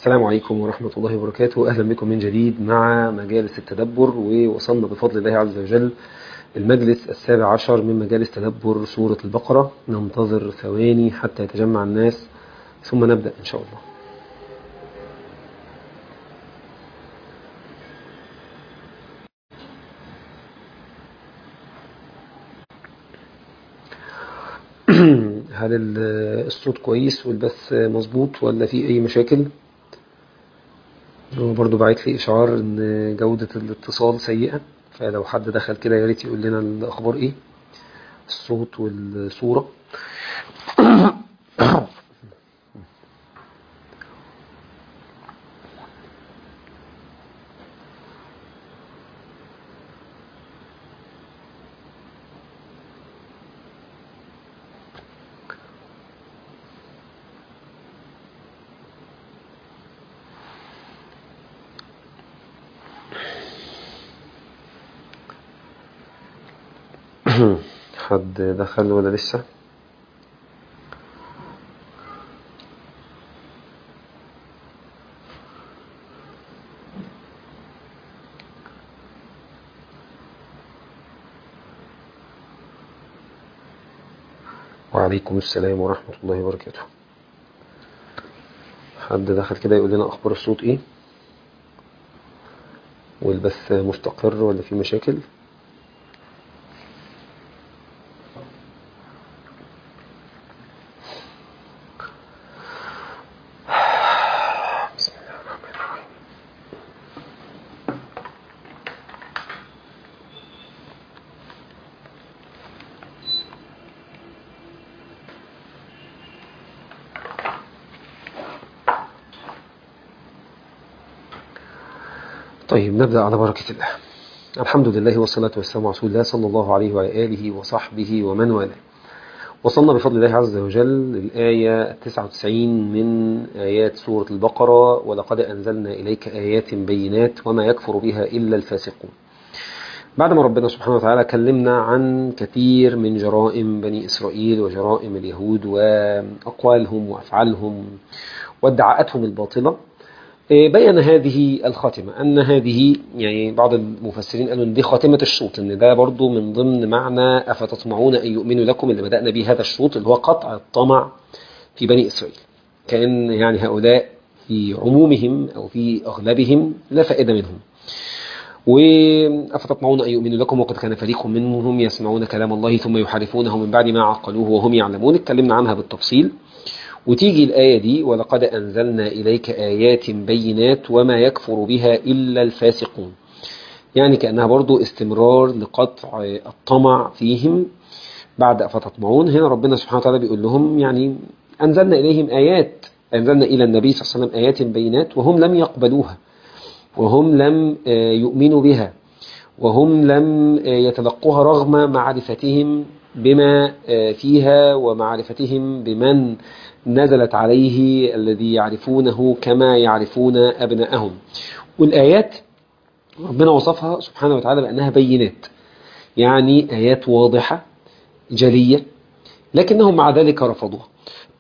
السلام عليكم ورحمة الله وبركاته أهلا بكم من جديد مع مجالس التدبر ووصلنا بفضل الله عز وجل المجلس السابع عشر من مجالس تدبر سورة البقرة ننتظر ثواني حتى يتجمع الناس ثم نبدأ إن شاء الله هل الصوت كويس والبث مظبوط ولا في أي مشاكل هو برضو بعت لي إشعار إن جودة الاتصال سيئة فلو حد دخل كده يا ريت يقول لنا الأخبار إيه الصوت والصورة حد دخل ولا لسه وعليكم السلام ورحمة الله وبركاته حد دخل كده يقول لنا أخبار الصوت إيه والبث مستقر ولا في مشاكل بسم الله الرحمن الرحيم طيب نبدأ على بركة الله الحمد لله والصلاة والسلام على رسول الله صلى الله عليه وعلى آله وصحبه ومن والاه وصلنا بفضل الله عز وجل الآية 99 من آيات سورة البقرة ولقد أنزلنا إليك آيات بينات وما يكفر بها إلا الفاسقون بعد ما ربنا سبحانه وتعالى كلمنا عن كثير من جرائم بني إسرائيل وجرائم اليهود وأقوالهم وأفعالهم وادعاءاتهم الباطلة بين هذه الخاتمة أن هذه يعني بعض المفسرين قالوا أن دي خاتمة الشوط لأن ده برضو من ضمن معنى أفتطمعون أن يؤمنوا لكم اللي بدأنا به هذا الشوط اللي هو قطع الطمع في بني إسرائيل كأن يعني هؤلاء في عمومهم أو في أغلبهم لا فائدة منهم وأفتطمعون أن يؤمنوا لكم وقد كان فريق منهم يسمعون كلام الله ثم يحرفونه من بعد ما عقلوه وهم يعلمون اتكلمنا عنها بالتفصيل وتيجي الآية دي ولقد أنزلنا إليك آيات بينات وما يكفر بها إلا الفاسقون يعني كأنها برضو استمرار لقطع الطمع فيهم بعد أفتطمعون هنا ربنا سبحانه وتعالى بيقول لهم يعني أنزلنا إليهم آيات أنزلنا إلى النبي صلى الله عليه وسلم آيات بينات وهم لم يقبلوها وهم لم يؤمنوا بها وهم لم يتلقوها رغم معرفتهم بما فيها ومعرفتهم بمن نزلت عليه الذي يعرفونه كما يعرفون أبناءهم والآيات ربنا وصفها سبحانه وتعالى بأنها بينات يعني آيات واضحة جلية لكنهم مع ذلك رفضوها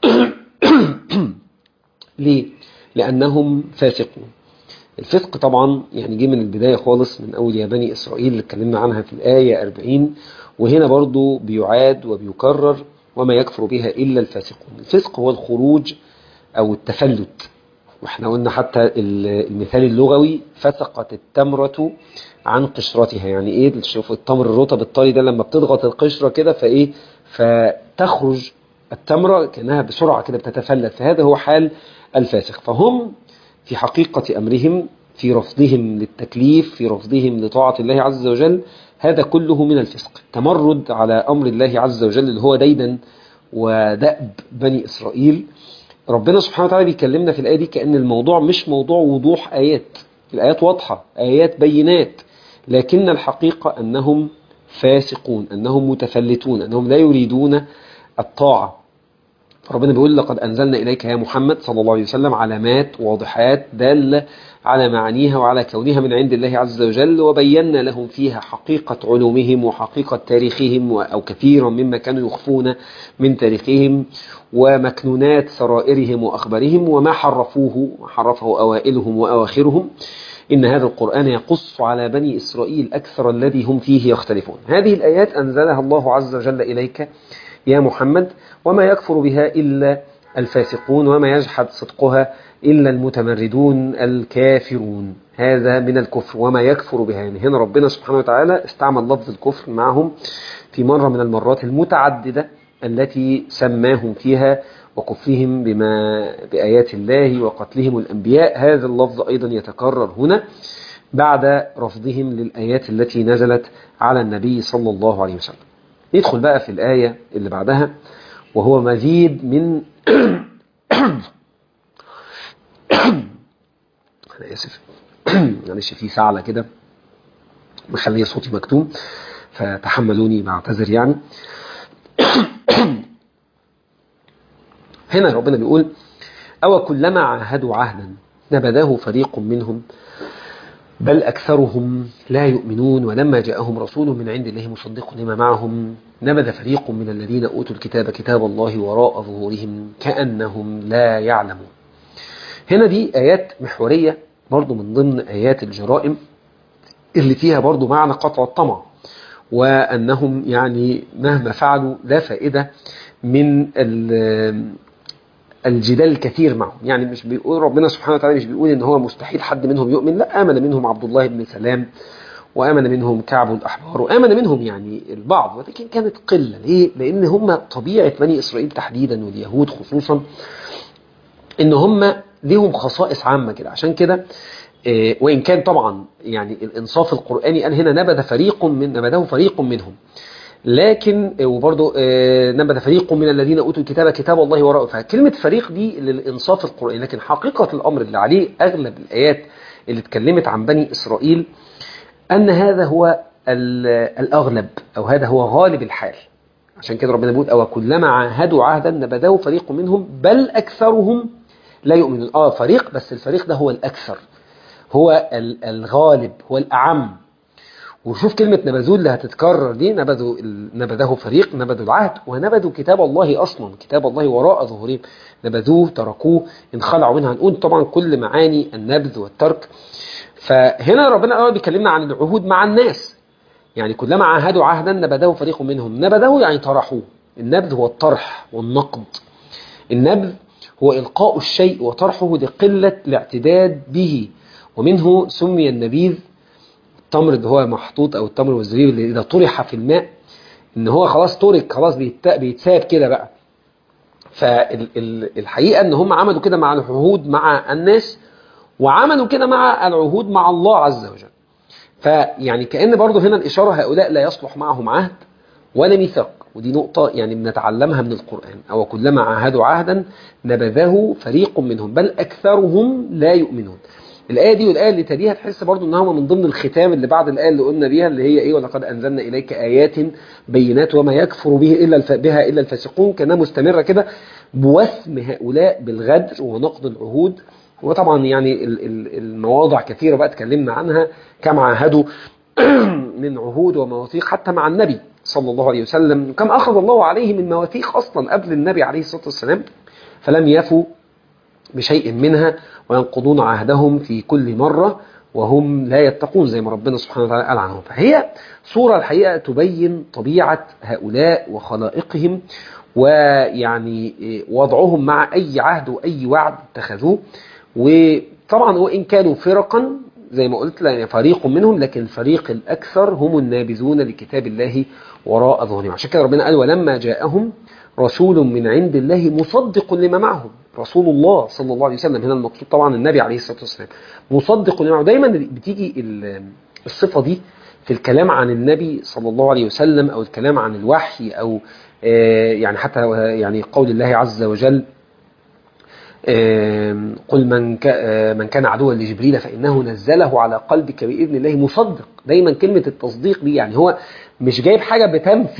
ليه؟ لأنهم فاسقون الفسق طبعا يعني جه من البداية خالص من أول يا بني إسرائيل اللي اتكلمنا عنها في الآية 40 وهنا برضو بيعاد وبيكرر وما يكفر بها إلا الفاسقون الفسق هو الخروج أو التفلت واحنا قلنا حتى المثال اللغوي فسقت التمرة عن قشرتها يعني ايه شوف التمر الرطب الطري ده لما بتضغط القشرة كده فايه فتخرج التمرة كأنها بسرعة كده بتتفلت فهذا هو حال الفاسق فهم في حقيقة أمرهم في رفضهم للتكليف في رفضهم لطاعة الله عز وجل هذا كله من الفسق تمرد على أمر الله عز وجل اللي هو ديدا ودأب بني إسرائيل ربنا سبحانه وتعالى بيكلمنا في الآية دي كأن الموضوع مش موضوع وضوح آيات الآيات واضحة آيات بينات لكن الحقيقة أنهم فاسقون أنهم متفلتون أنهم لا يريدون الطاعة ربنا بيقول لقد أنزلنا إليك يا محمد صلى الله عليه وسلم علامات واضحات دالة على معانيها وعلى كونها من عند الله عز وجل وبينا لهم فيها حقيقة علومهم وحقيقة تاريخهم أو كثيرا مما كانوا يخفون من تاريخهم ومكنونات سرائرهم وأخبارهم وما حرفوه حرفه أوائلهم وأواخرهم إن هذا القرآن يقص على بني إسرائيل أكثر الذي هم فيه يختلفون هذه الآيات أنزلها الله عز وجل إليك يا محمد وما يكفر بها إلا الفاسقون وما يجحد صدقها إلا المتمردون الكافرون هذا من الكفر وما يكفر بها يعني هنا ربنا سبحانه وتعالى استعمل لفظ الكفر معهم في مرة من المرات المتعددة التي سماهم فيها وكفرهم بما بآيات الله وقتلهم الأنبياء هذا اللفظ أيضا يتكرر هنا بعد رفضهم للآيات التي نزلت على النبي صلى الله عليه وسلم ندخل بقى في الآية اللي بعدها وهو مزيد من أنا آسف معلش في سعلة كده مخليه صوتي مكتوم فتحملوني بعتذر يعني هنا ربنا بيقول أو كلما عاهدوا عهدا نبذه فريق منهم بل أكثرهم لا يؤمنون ولما جاءهم رسول من عند الله مصدق لما معهم نبذ فريق من الذين أوتوا الكتاب كتاب الله وراء ظهورهم كأنهم لا يعلمون هنا دي آيات محورية برضو من ضمن آيات الجرائم اللي فيها برضو معنى قطع الطمع وأنهم يعني مهما فعلوا لا فائدة من الجدال الكثير معهم يعني مش بيقول ربنا سبحانه وتعالى مش بيقول ان هو مستحيل حد منهم يؤمن لا آمن منهم عبد الله بن سلام وآمن منهم كعب الأحبار وآمن منهم يعني البعض ولكن كانت قلة ليه؟ لأن هم طبيعة بني إسرائيل تحديدا واليهود خصوصا ان هم ليهم خصائص عامة كده عشان كده وإن كان طبعا يعني الإنصاف القرآني قال هنا نبذ فريق من نبذه فريق منهم لكن وبرضه نبذ فريق من الذين أوتوا الكتاب كتاب الله وراءه فكلمة فريق دي للإنصاف القرآني لكن حقيقة الأمر اللي عليه أغلب الآيات اللي اتكلمت عن بني إسرائيل أن هذا هو الأغلب أو هذا هو غالب الحال عشان كده ربنا بيقول أو كلما عاهدوا عهدا نبذه فريق منهم بل أكثرهم لا يؤمنون آه فريق بس الفريق ده هو الأكثر هو الغالب هو الأعم وشوف كلمة نبذوه اللي هتتكرر دي نبذوا نبذه فريق نبذوا العهد ونبذوا كتاب الله أصلا كتاب الله وراء ظهورهم نبذوه تركوه انخلعوا منها هنقول طبعا كل معاني النبذ والترك فهنا ربنا أول بيكلمنا عن العهود مع الناس يعني كلما عاهدوا عهدا نبذه فريق منهم نبذه يعني طرحوه النبذ هو الطرح والنقد النبذ هو إلقاء الشيء وطرحه لقلة الاعتداد به ومنه سمي النبيذ التمر اللي هو محطوط أو التمر والزبيب اللي إذا طرح في الماء إن هو خلاص ترك خلاص بيتساب كده بقى فالحقيقة إن هم عملوا كده مع العهود مع الناس وعملوا كده مع العهود مع الله عز وجل فيعني كأن برضه هنا الإشارة هؤلاء لا يصلح معهم عهد ولا ميثاق ودي نقطة يعني بنتعلمها من القرآن أو كلما عاهدوا عهدا نبذه فريق منهم بل أكثرهم لا يؤمنون الآية دي والآية اللي تليها تحس برضو إنها من ضمن الختام اللي بعد الآية اللي قلنا بيها اللي هي إيه ولقد أنزلنا إليك آيات بينات وما يكفر به إلا الف... بها إلا الفاسقون كانها مستمرة كده بوثم هؤلاء بالغدر ونقض العهود وطبعا يعني المواضع كثيرة بقى اتكلمنا عنها كم عاهدوا من عهود ومواثيق حتى مع النبي صلى الله عليه وسلم كم أخذ الله عليه من مواثيق أصلا قبل النبي عليه الصلاة والسلام فلم يفوا بشيء منها وينقضون عهدهم في كل مرة وهم لا يتقون زي ما ربنا سبحانه وتعالى قال عنهم فهي صورة الحقيقة تبين طبيعة هؤلاء وخلائقهم ويعني وضعهم مع أي عهد وأي وعد اتخذوه وطبعا وإن كانوا فرقا زي ما قلت يعني فريق منهم لكن الفريق الأكثر هم النابذون لكتاب الله وراء ظهورهم عشان كده ربنا قال ولما جاءهم رسول من عند الله مصدق لما معهم رسول الله صلى الله عليه وسلم هنا المقصود طبعا النبي عليه الصلاة والسلام مصدق لما معهم دايما بتيجي الصفة دي في الكلام عن النبي صلى الله عليه وسلم أو الكلام عن الوحي أو يعني حتى يعني قول الله عز وجل قل من من كان عدوا لجبريل فإنه نزله على قلبك بإذن الله مصدق دايما كلمة التصديق دي يعني هو مش جايب حاجة بتنفي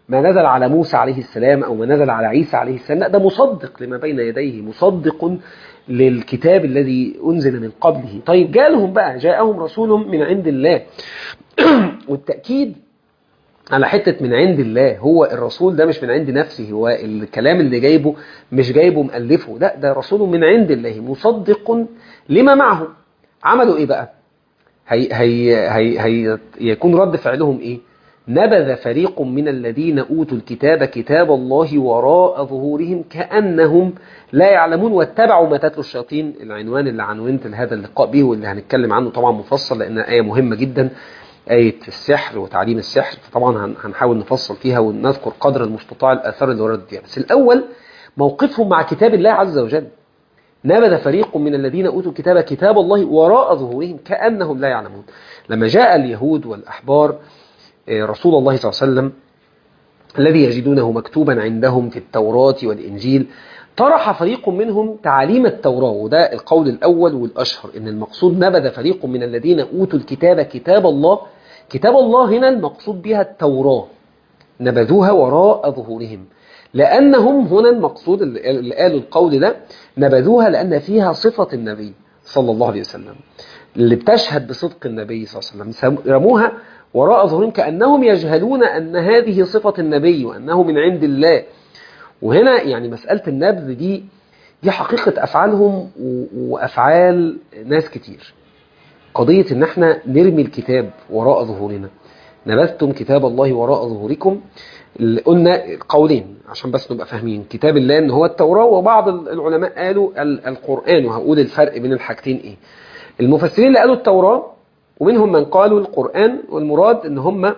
ما نزل على موسى عليه السلام أو ما نزل على عيسى عليه السلام لا ده مصدق لما بين يديه مصدق للكتاب الذي أنزل من قبله طيب جالهم بقى جاءهم رسول من عند الله والتأكيد على حتة من عند الله هو الرسول ده مش من عند نفسه هو الكلام اللي جايبه مش جايبه مألفه لا ده رسول من عند الله مصدق لما معه عملوا ايه بقى هي هي هي هي يكون رد فعلهم ايه نبذ فريق من الذين أوتوا الكتاب كتاب الله وراء ظهورهم كأنهم لا يعلمون واتبعوا ما تتلو الشياطين العنوان اللي عنونت هذا اللقاء به واللي هنتكلم عنه طبعا مفصل لأنها آية مهمة جدا آية السحر وتعليم السحر فطبعا هنحاول نفصل فيها ونذكر قدر المستطاع الآثار اللي وردت فيها بس الأول موقفهم مع كتاب الله عز وجل نبذ فريق من الذين أوتوا الكتاب كتاب الله وراء ظهورهم كأنهم لا يعلمون لما جاء اليهود والأحبار رسول الله صلى الله عليه وسلم الذي يجدونه مكتوبا عندهم في التوراة والإنجيل طرح فريق منهم تعاليم التوراة وده القول الأول والأشهر إن المقصود نبذ فريق من الذين أوتوا الكتاب كتاب الله كتاب الله هنا المقصود بها التوراة نبذوها وراء ظهورهم لأنهم هنا المقصود اللي قالوا القول ده نبذوها لأن فيها صفة النبي صلى الله عليه وسلم اللي بتشهد بصدق النبي صلى الله عليه وسلم رموها وراء ظهورهم كأنهم يجهلون أن هذه صفة النبي وأنه من عند الله وهنا يعني مسألة النبذ دي دي حقيقة أفعالهم وأفعال ناس كتير قضية ان احنا نرمي الكتاب وراء ظهورنا نبذتم كتاب الله وراء ظهوركم قلنا قولين عشان بس نبقى فاهمين كتاب الله ان هو التوراة وبعض العلماء قالوا القرآن وهقول الفرق بين الحاجتين ايه المفسرين اللي قالوا التوراة ومنهم من قالوا القرآن والمراد ان هم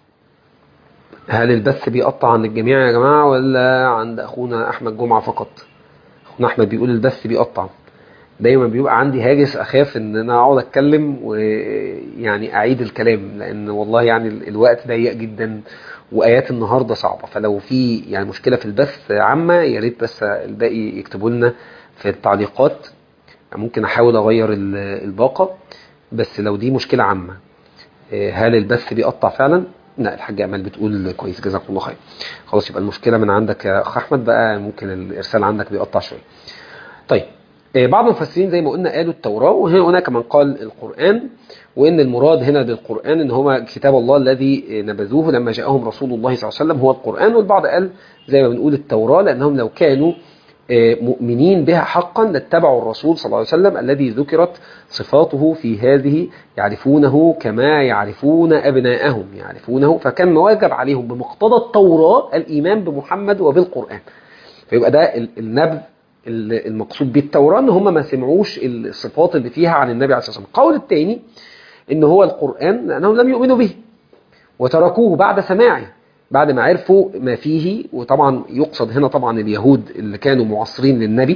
هل البث بيقطع عند الجميع يا جماعة ولا عند أخونا أحمد جمعة فقط أخونا أحمد بيقول البث بيقطع دايما بيبقى عندي هاجس أخاف إن أنا أقعد أتكلم ويعني أعيد الكلام لأن والله يعني الوقت ضيق جدا وآيات النهاردة صعبة فلو في يعني مشكلة في البث عامة يا ريت بس الباقي يكتبوا لنا في التعليقات ممكن أحاول أغير الباقة بس لو دي مشكلة عامة هل البث بيقطع فعلا لا الحاج امال بتقول كويس جزاكم الله خير خلاص يبقى المشكله من عندك يا اخ احمد بقى ممكن الارسال عندك بيقطع شويه طيب بعض المفسرين زي ما قلنا قالوا التوراه وهنا هناك من قال القران وان المراد هنا بالقران ان هو كتاب الله الذي نبذوه لما جاءهم رسول الله صلى الله عليه وسلم هو القران والبعض قال زي ما بنقول التوراه لانهم لو كانوا مؤمنين بها حقا لاتبعوا الرسول صلى الله عليه وسلم الذي ذكرت صفاته في هذه يعرفونه كما يعرفون أبناءهم يعرفونه فكان واجب عليهم بمقتضى التوراة الإيمان بمحمد وبالقرآن فيبقى ده النبذ المقصود بالتوراة ان هم ما سمعوش الصفات اللي فيها عن النبي عليه الصلاة والسلام القول الثاني ان هو القرآن لأنهم لم يؤمنوا به وتركوه بعد سماعه بعد ما عرفوا ما فيه وطبعا يقصد هنا طبعا اليهود اللي كانوا معاصرين للنبي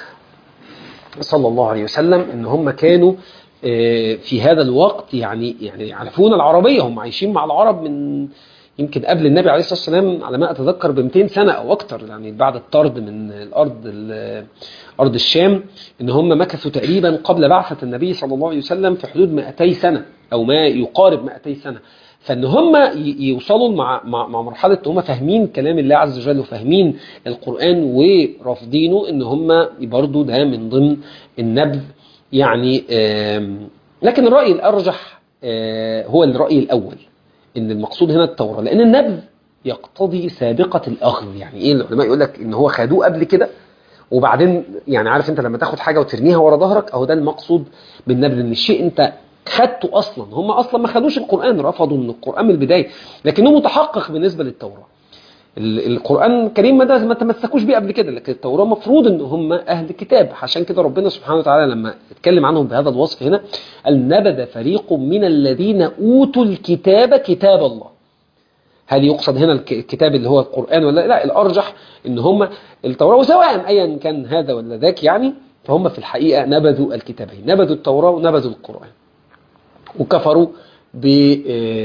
صلى الله عليه وسلم ان هم كانوا في هذا الوقت يعني يعني يعرفون العربية هم عايشين مع العرب من يمكن قبل النبي عليه الصلاة والسلام على ما أتذكر ب 200 سنة أو أكتر يعني بعد الطرد من الأرض أرض الشام إن هم مكثوا تقريبا قبل بعثة النبي صلى الله عليه وسلم في حدود 200 سنة أو ما يقارب 200 سنة فان هم يوصلوا مع مع, مع مرحله هم فاهمين كلام الله عز وجل وفاهمين القران ورافضينه ان هم برضه ده من ضمن النبذ يعني لكن الراي الارجح هو الراي الاول ان المقصود هنا التوراه لان النبذ يقتضي سابقه الاخذ يعني ايه العلماء يقول لك ان هو خدوه قبل كده وبعدين يعني عارف انت لما تاخد حاجه وترميها ورا ظهرك اهو ده المقصود بالنبذ ان الشيء انت خدته اصلا هم اصلا ما خدوش القران رفضوا من القران من البدايه لكنه متحقق بالنسبه للتوراه القران الكريم ما ما تمسكوش بيه قبل كده لكن التوراه مفروض ان هم اهل كتاب عشان كده ربنا سبحانه وتعالى لما اتكلم عنهم بهذا الوصف هنا قال نبذ فريق من الذين اوتوا الكتاب كتاب الله هل يقصد هنا الكتاب اللي هو القران ولا لا الارجح ان هم التوراه وسواء ايا كان هذا ولا ذاك يعني فهم في الحقيقه نبذوا الكتابين نبذوا التوراه ونبذوا القران وكفروا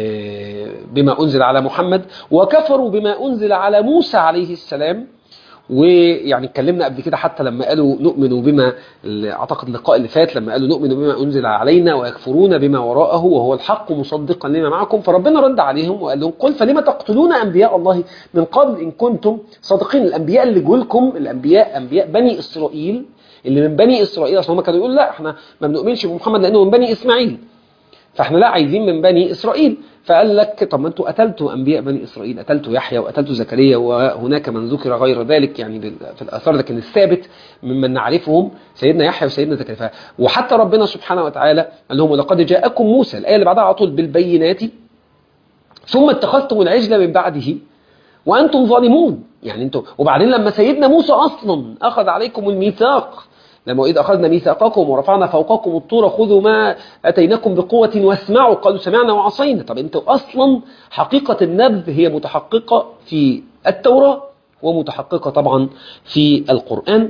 بما أنزل على محمد وكفروا بما أنزل على موسى عليه السلام ويعني اتكلمنا قبل كده حتى لما قالوا نؤمن بما اعتقد اللقاء اللي فات لما قالوا نؤمن بما انزل علينا ويكفرون بما وراءه وهو الحق مصدقا لما معكم فربنا رد عليهم وقال لهم قل فلما تقتلون انبياء الله من قبل ان كنتم صادقين الانبياء اللي جولكم الانبياء انبياء بني اسرائيل اللي من بني اسرائيل عشان هم كانوا يقولوا لا احنا ما بنؤمنش بمحمد لانه من بني اسماعيل فاحنا لا عايزين من بني اسرائيل فقال لك طب ما انتوا قتلتوا انبياء بني اسرائيل قتلتوا يحيى وقتلتوا زكريا وهناك من ذكر غير ذلك يعني في الاثار لكن الثابت ممن نعرفهم سيدنا يحيى وسيدنا زكريا وحتى ربنا سبحانه وتعالى قال لهم ولقد جاءكم موسى الايه اللي بعدها على طول بالبينات ثم اتخذتم العجل من بعده وانتم ظالمون يعني انتوا وبعدين لما سيدنا موسى اصلا اخذ عليكم الميثاق لما إذ أخذنا ميثاقكم ورفعنا فوقكم الطور خذوا ما أتيناكم بقوة واسمعوا قالوا سمعنا وعصينا طب أنتوا أصلا حقيقة النبذ هي متحققة في التوراة ومتحققة طبعا في القرآن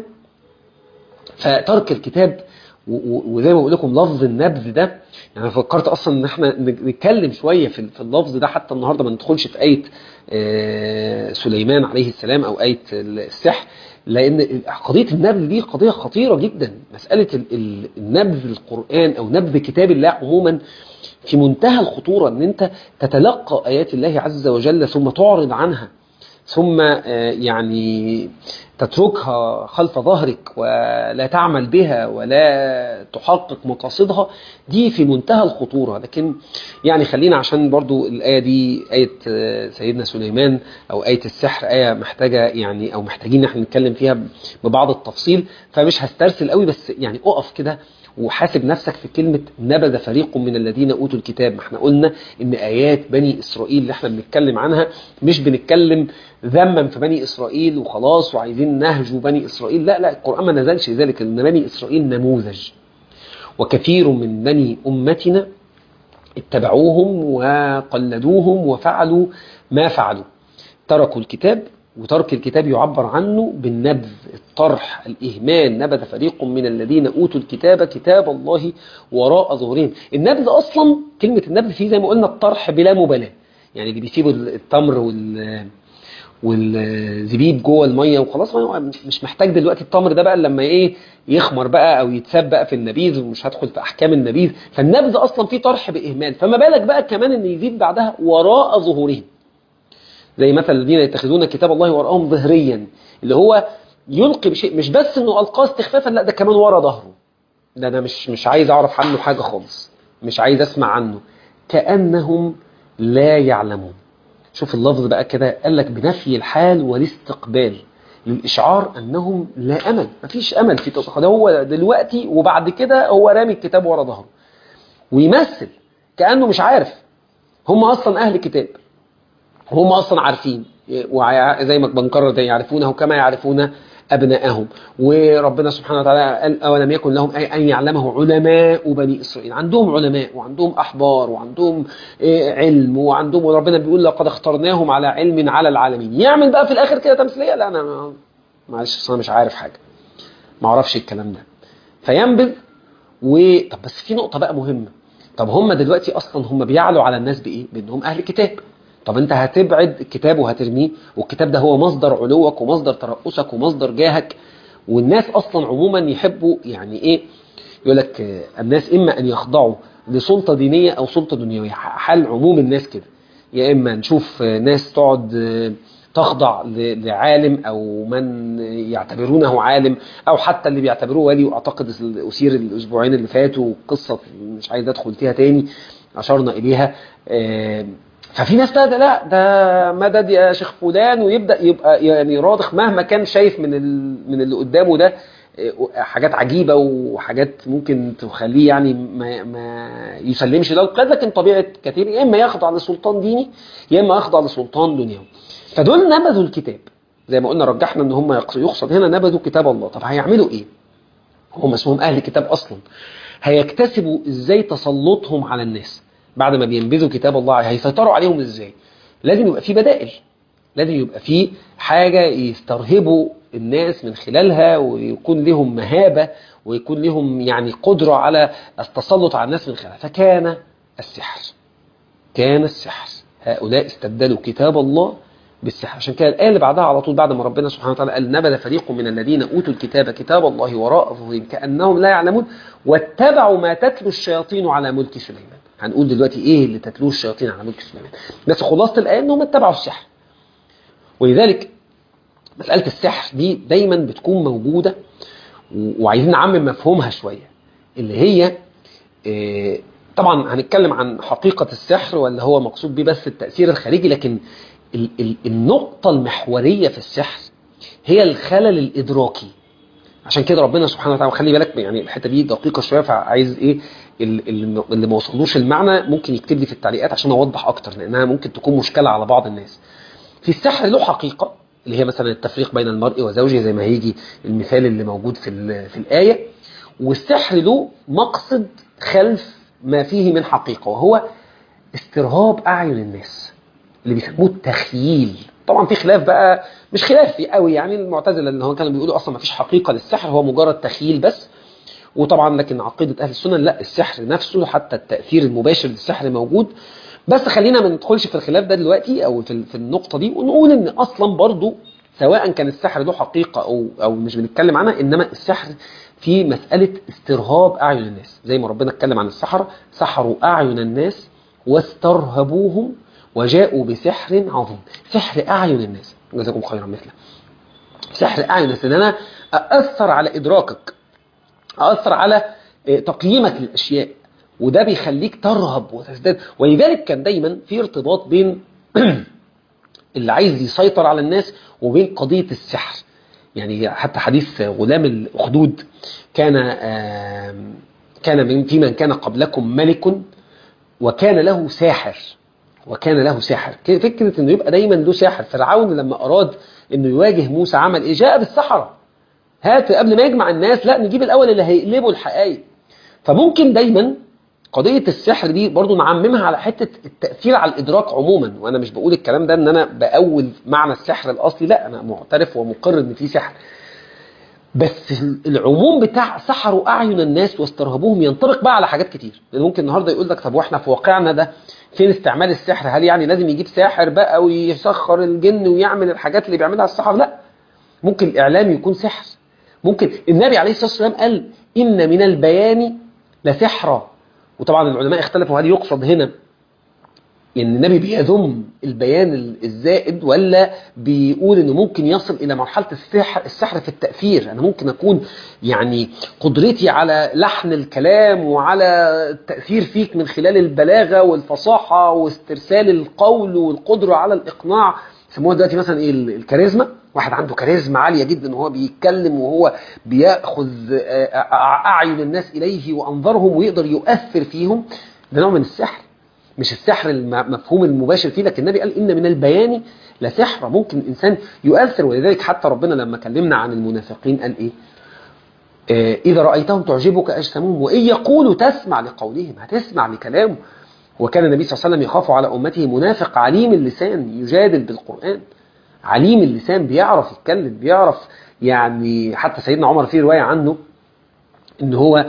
فترك الكتاب وزي ما بقول لكم لفظ النبذ ده يعني فكرت اصلا ان احنا نتكلم شويه في اللفظ ده حتى النهارده ما ندخلش في ايه سليمان عليه السلام او ايه السحر لان قضيه النبذ دي قضيه خطيره جدا مساله النبذ القران او نبذ كتاب الله عموما في منتهى الخطوره ان انت تتلقى ايات الله عز وجل ثم تعرض عنها ثم يعني تتركها خلف ظهرك ولا تعمل بها ولا تحقق مقاصدها دي في منتهى الخطورة لكن يعني خلينا عشان برضو الآية دي آية سيدنا سليمان أو آية السحر آية محتاجة يعني أو محتاجين نحن نتكلم فيها ببعض التفصيل فمش هسترسل قوي بس يعني أقف كده وحاسب نفسك في كلمة نبذ فريق من الذين أوتوا الكتاب ما احنا قلنا ان آيات بني إسرائيل اللي احنا بنتكلم عنها مش بنتكلم ذما في بني إسرائيل وخلاص وعايزين نهجوا بني إسرائيل لا لا القرآن ما نزلش ذلك ان بني إسرائيل نموذج وكثير من بني أمتنا اتبعوهم وقلدوهم وفعلوا ما فعلوا تركوا الكتاب وترك الكتاب يعبر عنه بالنبذ الطرح الإهمال نبذ فريق من الذين أوتوا الكتاب كتاب الله وراء ظهورهم النبذ أصلا كلمة النبذ فيه زي ما قلنا الطرح بلا مبالاة يعني اللي بيسيبوا التمر وال والزبيب جوه الميه وخلاص مش محتاج دلوقتي التمر ده بقى لما ايه يخمر بقى او يتساب بقى في النبيذ ومش هدخل في احكام النبيذ فالنبذ اصلا فيه طرح باهمال فما بالك بقى كمان ان يزيد بعدها وراء ظهورهم زي مثل الذين يتخذون كتاب الله وراءهم ظهريا اللي هو يلقي بشيء مش بس انه القاه استخفافا لا ده كمان ورا ظهره ده انا مش مش عايز اعرف عنه حاجه خالص مش عايز اسمع عنه كانهم لا يعلمون شوف اللفظ بقى كده قال لك بنفي الحال والاستقبال للإشعار أنهم لا أمل مفيش أمل في ده هو دلوقتي وبعد كده هو رامي الكتاب ورا ظهره ويمثل كأنه مش عارف هم أصلا أهل كتاب هم أصلا عارفين وزي ما بنكرر ده يعرفونه كما يعرفون أبناءهم وربنا سبحانه وتعالى قال أولم يكن لهم أي أن يعلمه علماء بني إسرائيل عندهم علماء وعندهم أحبار وعندهم علم وعندهم وربنا بيقول لقد اخترناهم على علم على العالمين يعمل بقى في الآخر كده تمثيلية لا أنا معلش أنا مش عارف حاجة ما أعرفش الكلام ده فينبذ و طب بس في نقطة بقى مهمة طب هم دلوقتي أصلا هم بيعلوا على الناس بإيه؟ بأنهم أهل كتاب طب انت هتبعد الكتاب وهترميه والكتاب ده هو مصدر علوك ومصدر ترأسك ومصدر جاهك والناس اصلا عموما يحبوا يعني ايه يقول لك الناس اما ان يخضعوا لسلطة دينية او سلطة دنيوية حال عموم الناس كده يا اما نشوف ناس تقعد تخضع لعالم او من يعتبرونه عالم او حتى اللي بيعتبروه ولي واعتقد اثير الاسبوعين اللي فاتوا قصة مش عايز ادخل فيها تاني اشرنا اليها ففي ناس ده لا ده مدد يا شيخ فلان ويبدا يبقى يعني راضخ مهما كان شايف من من اللي قدامه ده حاجات عجيبه وحاجات ممكن تخليه يعني ما, ما يسلمش ده القيد لكن طبيعه كثير يا اما يخضع لسلطان ديني يا اما يخضع لسلطان دنيوي فدول نبذوا الكتاب زي ما قلنا رجحنا ان هم يقصد هنا نبذوا كتاب الله طب هيعملوا ايه هم اسمهم اهل كتاب اصلا هيكتسبوا ازاي تسلطهم على الناس بعد ما بينبذوا كتاب الله هيسيطروا عليهم ازاي لازم يبقى في بدائل لازم يبقى في حاجة يسترهبوا الناس من خلالها ويكون لهم مهابة ويكون لهم يعني قدرة على التسلط على الناس من خلالها فكان السحر كان السحر هؤلاء استبدلوا كتاب الله بالسحر عشان كده الآية اللي بعدها على طول بعد ما ربنا سبحانه وتعالى قال نبذ فريق من الذين أوتوا الكتاب كتاب الله وراء ظهورهم كأنهم لا يعلمون واتبعوا ما تتلو الشياطين على ملك سليمان هنقول دلوقتي إيه اللي تتلوه الشياطين على ملك سليمان بس خلاصة الآية إنهم اتبعوا السحر ولذلك مسألة السحر دي دايما بتكون موجودة وعايزين نعمم مفهومها شوية اللي هي إيه طبعا هنتكلم عن حقيقة السحر ولا هو مقصود بيه بس التأثير الخارجي لكن ال ال النقطة المحورية في السحر هي الخلل الإدراكي عشان كده ربنا سبحانه وتعالى خلي بالك يعني الحتة دي دقيقة شوية فعايز ايه اللي ما وصلوش المعنى ممكن يكتب لي في التعليقات عشان اوضح اكتر لانها ممكن تكون مشكلة على بعض الناس في السحر له حقيقة اللي هي مثلا التفريق بين المرء وزوجه زي ما هيجي المثال اللي موجود في في الآية والسحر له مقصد خلف ما فيه من حقيقة وهو استرهاب أعين الناس اللي بيسموه التخييل طبعا في خلاف بقى مش خلاف في قوي يعني المعتزلة اللي هو كانوا بيقولوا أصلا ما فيش حقيقة للسحر هو مجرد تخييل بس وطبعا لكن عقيدة أهل السنة لا السحر نفسه حتى التأثير المباشر للسحر موجود بس خلينا ما ندخلش في الخلاف ده دلوقتي أو في في النقطة دي ونقول إن أصلا برضو سواء كان السحر له حقيقة أو أو مش بنتكلم عنها إنما السحر في مسألة استرهاب أعين الناس زي ما ربنا اتكلم عن السحرة سحروا أعين الناس واسترهبوهم وجاءوا بسحر عظيم سحر أعين الناس جزاكم خيرا مثله سحر أعين الناس إن أنا أأثر على إدراكك أأثر على تقييمك للأشياء وده بيخليك ترهب وتزداد ولذلك كان دايما في ارتباط بين اللي عايز يسيطر على الناس وبين قضية السحر يعني حتى حديث غلام الأخدود كان كان من في من كان قبلكم ملك وكان له ساحر وكان له ساحر فكرة انه يبقى دايما له ساحر فرعون لما اراد انه يواجه موسى عمل ايه جاء بالسحرة هات قبل ما يجمع الناس لا نجيب الاول اللي هيقلبوا الحقائق فممكن دايما قضية السحر دي برضو نعممها على حتة التأثير على الإدراك عموما وأنا مش بقول الكلام ده أن أنا بأول معنى السحر الأصلي لا أنا معترف ومقر أن في سحر بس العموم بتاع سحروا أعين الناس واسترهبوهم ينطبق بقى على حاجات كتير لأن ممكن النهاردة يقول لك طب وإحنا في واقعنا ده فين استعمال السحر هل يعني لازم يجيب ساحر بقى ويسخر الجن ويعمل الحاجات اللي بيعملها السحر لا ممكن الإعلام يكون سحر ممكن النبي عليه الصلاة والسلام قال إن من البيان لسحرا وطبعا العلماء اختلفوا هل يقصد هنا ان النبي بيذم البيان الزائد ولا بيقول انه ممكن يصل الى مرحله السحر السحر في التاثير انا ممكن اكون يعني قدرتي على لحن الكلام وعلى التاثير فيك من خلال البلاغه والفصاحه واسترسال القول والقدره على الاقناع يسموها دلوقتي مثلا ايه الكاريزما واحد عنده كاريزما عاليه جدا وهو بيتكلم وهو بياخذ اعين الناس اليه وانظرهم ويقدر يؤثر فيهم ده نوع من السحر مش السحر المفهوم المباشر فيه لكن النبي قال ان من البيان لسحر ممكن الانسان يؤثر ولذلك حتى ربنا لما كلمنا عن المنافقين قال ايه آه اذا رايتهم تعجبك اجسامهم وان يقولوا تسمع لقولهم هتسمع لكلامه وكان النبي صلى الله عليه وسلم يخاف على امته منافق عليم اللسان يجادل بالقران عليم اللسان بيعرف يتكلم بيعرف يعني حتى سيدنا عمر في روايه عنه ان هو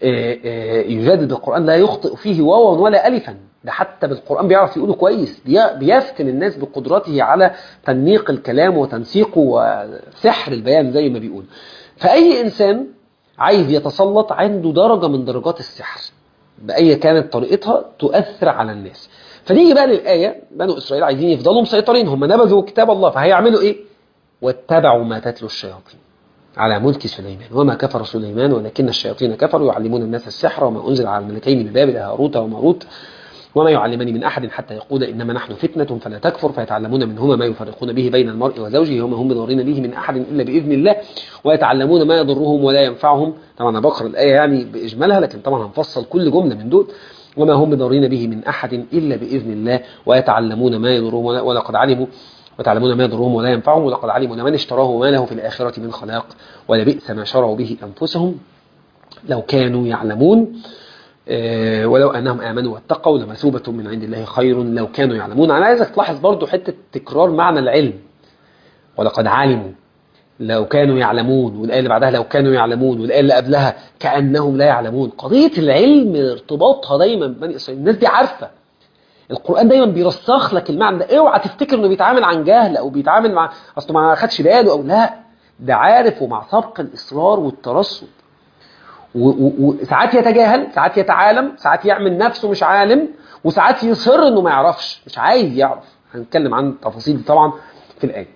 يجادل بالقران لا يخطئ فيه واوا ولا الفا ده حتى بالقرآن بيعرف يقوله كويس بيفتن الناس بقدرته على تنميق الكلام وتنسيقه وسحر البيان زي ما بيقول فأي إنسان عايز يتسلط عنده درجة من درجات السحر بأي كانت طريقتها تؤثر على الناس فنيجي بقى للآية بنو إسرائيل عايزين يفضلوا مسيطرين هم نبذوا كتاب الله فهيعملوا إيه واتبعوا ما تتلو الشياطين على ملك سليمان وما كفر سليمان ولكن الشياطين كفروا يعلمون الناس السحر وما أنزل على الملكين ببابل هاروت وماروت وما يعلمان من أحد حتى يقول إنما نحن فتنة فلا تكفر فيتعلمون منهما ما يفرقون به بين المرء وزوجه وما هم بضارين به من أحد إلا بإذن الله ويتعلمون ما يضرهم ولا ينفعهم طبعا أنا بقرأ الآية يعني بإجمالها لكن طبعا هنفصل كل جملة من دول وما هم بضارين به من أحد إلا بإذن الله ويتعلمون ما يضرهم ولقد علموا وتعلمون ما يضرهم ولا ينفعهم ولقد علموا من اشتراه ما له في الآخرة من خلاق ولبئس ما شروا به أنفسهم لو كانوا يعلمون ولو أنهم آمنوا واتقوا لمثوبة من عند الله خير لو كانوا يعلمون أنا عايزك تلاحظ برضو حتة تكرار معنى العلم ولقد علموا لو كانوا يعلمون والآية اللي بعدها لو كانوا يعلمون والآية اللي قبلها كأنهم لا يعلمون قضية العلم ارتباطها دايما بني إسرائيل الناس دي عارفة القرآن دايما بيرسخ لك المعنى ده اوعى تفتكر انه بيتعامل عن جهل او بيتعامل مع اصله ما خدش باله او لا ده عارف ومع سبق الاصرار والترصد وساعات يتجاهل ساعات يتعالم ساعات يعمل نفسه مش عالم وساعات يصر انه ما يعرفش مش عايز يعرف هنتكلم عن التفاصيل دي طبعا في الايه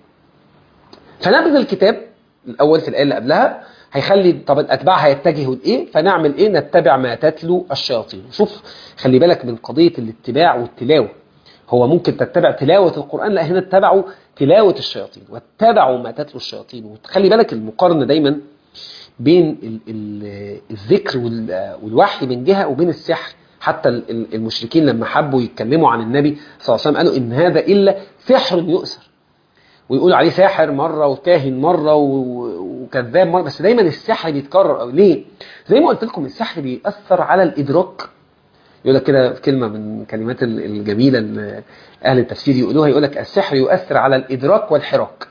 فنبذ الكتاب الاول في الايه اللي قبلها هيخلي طب الاتباع هيتجهوا لايه فنعمل ايه نتبع ما تتلو الشياطين شوف خلي بالك من قضيه الاتباع والتلاوه هو ممكن تتبع تلاوه القران لا هنا اتبعوا تلاوه الشياطين واتبعوا ما تتلو الشياطين وتخلي بالك المقارنه دايما بين ال ال الذكر والوحي من جهه وبين السحر حتى المشركين لما حبوا يتكلموا عن النبي صلى الله عليه وسلم قالوا ان هذا الا سحر يؤثر ويقولوا عليه ساحر مرة وكاهن مرة وكذاب مرة بس دايما السحر بيتكرر أو ليه زي ما قلت لكم السحر بيأثر على الإدراك يقول لك كده كلمة من الكلمات الجميلة اللي أهل التفسير يقولوها يقول لك السحر يؤثر على الإدراك والحراك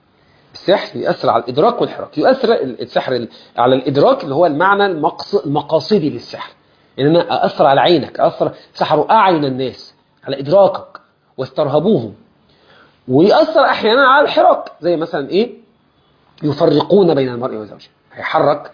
السحر يؤثر على الإدراك والحراك يؤثر السحر على الإدراك اللي هو المعنى المقاصدي للسحر إن أنا أأثر على عينك أأثر سحروا أعين الناس على إدراكك واسترهبوهم ويأثر أحيانا على الحراك زي مثلا إيه يفرقون بين المرء وزوجه هيحرك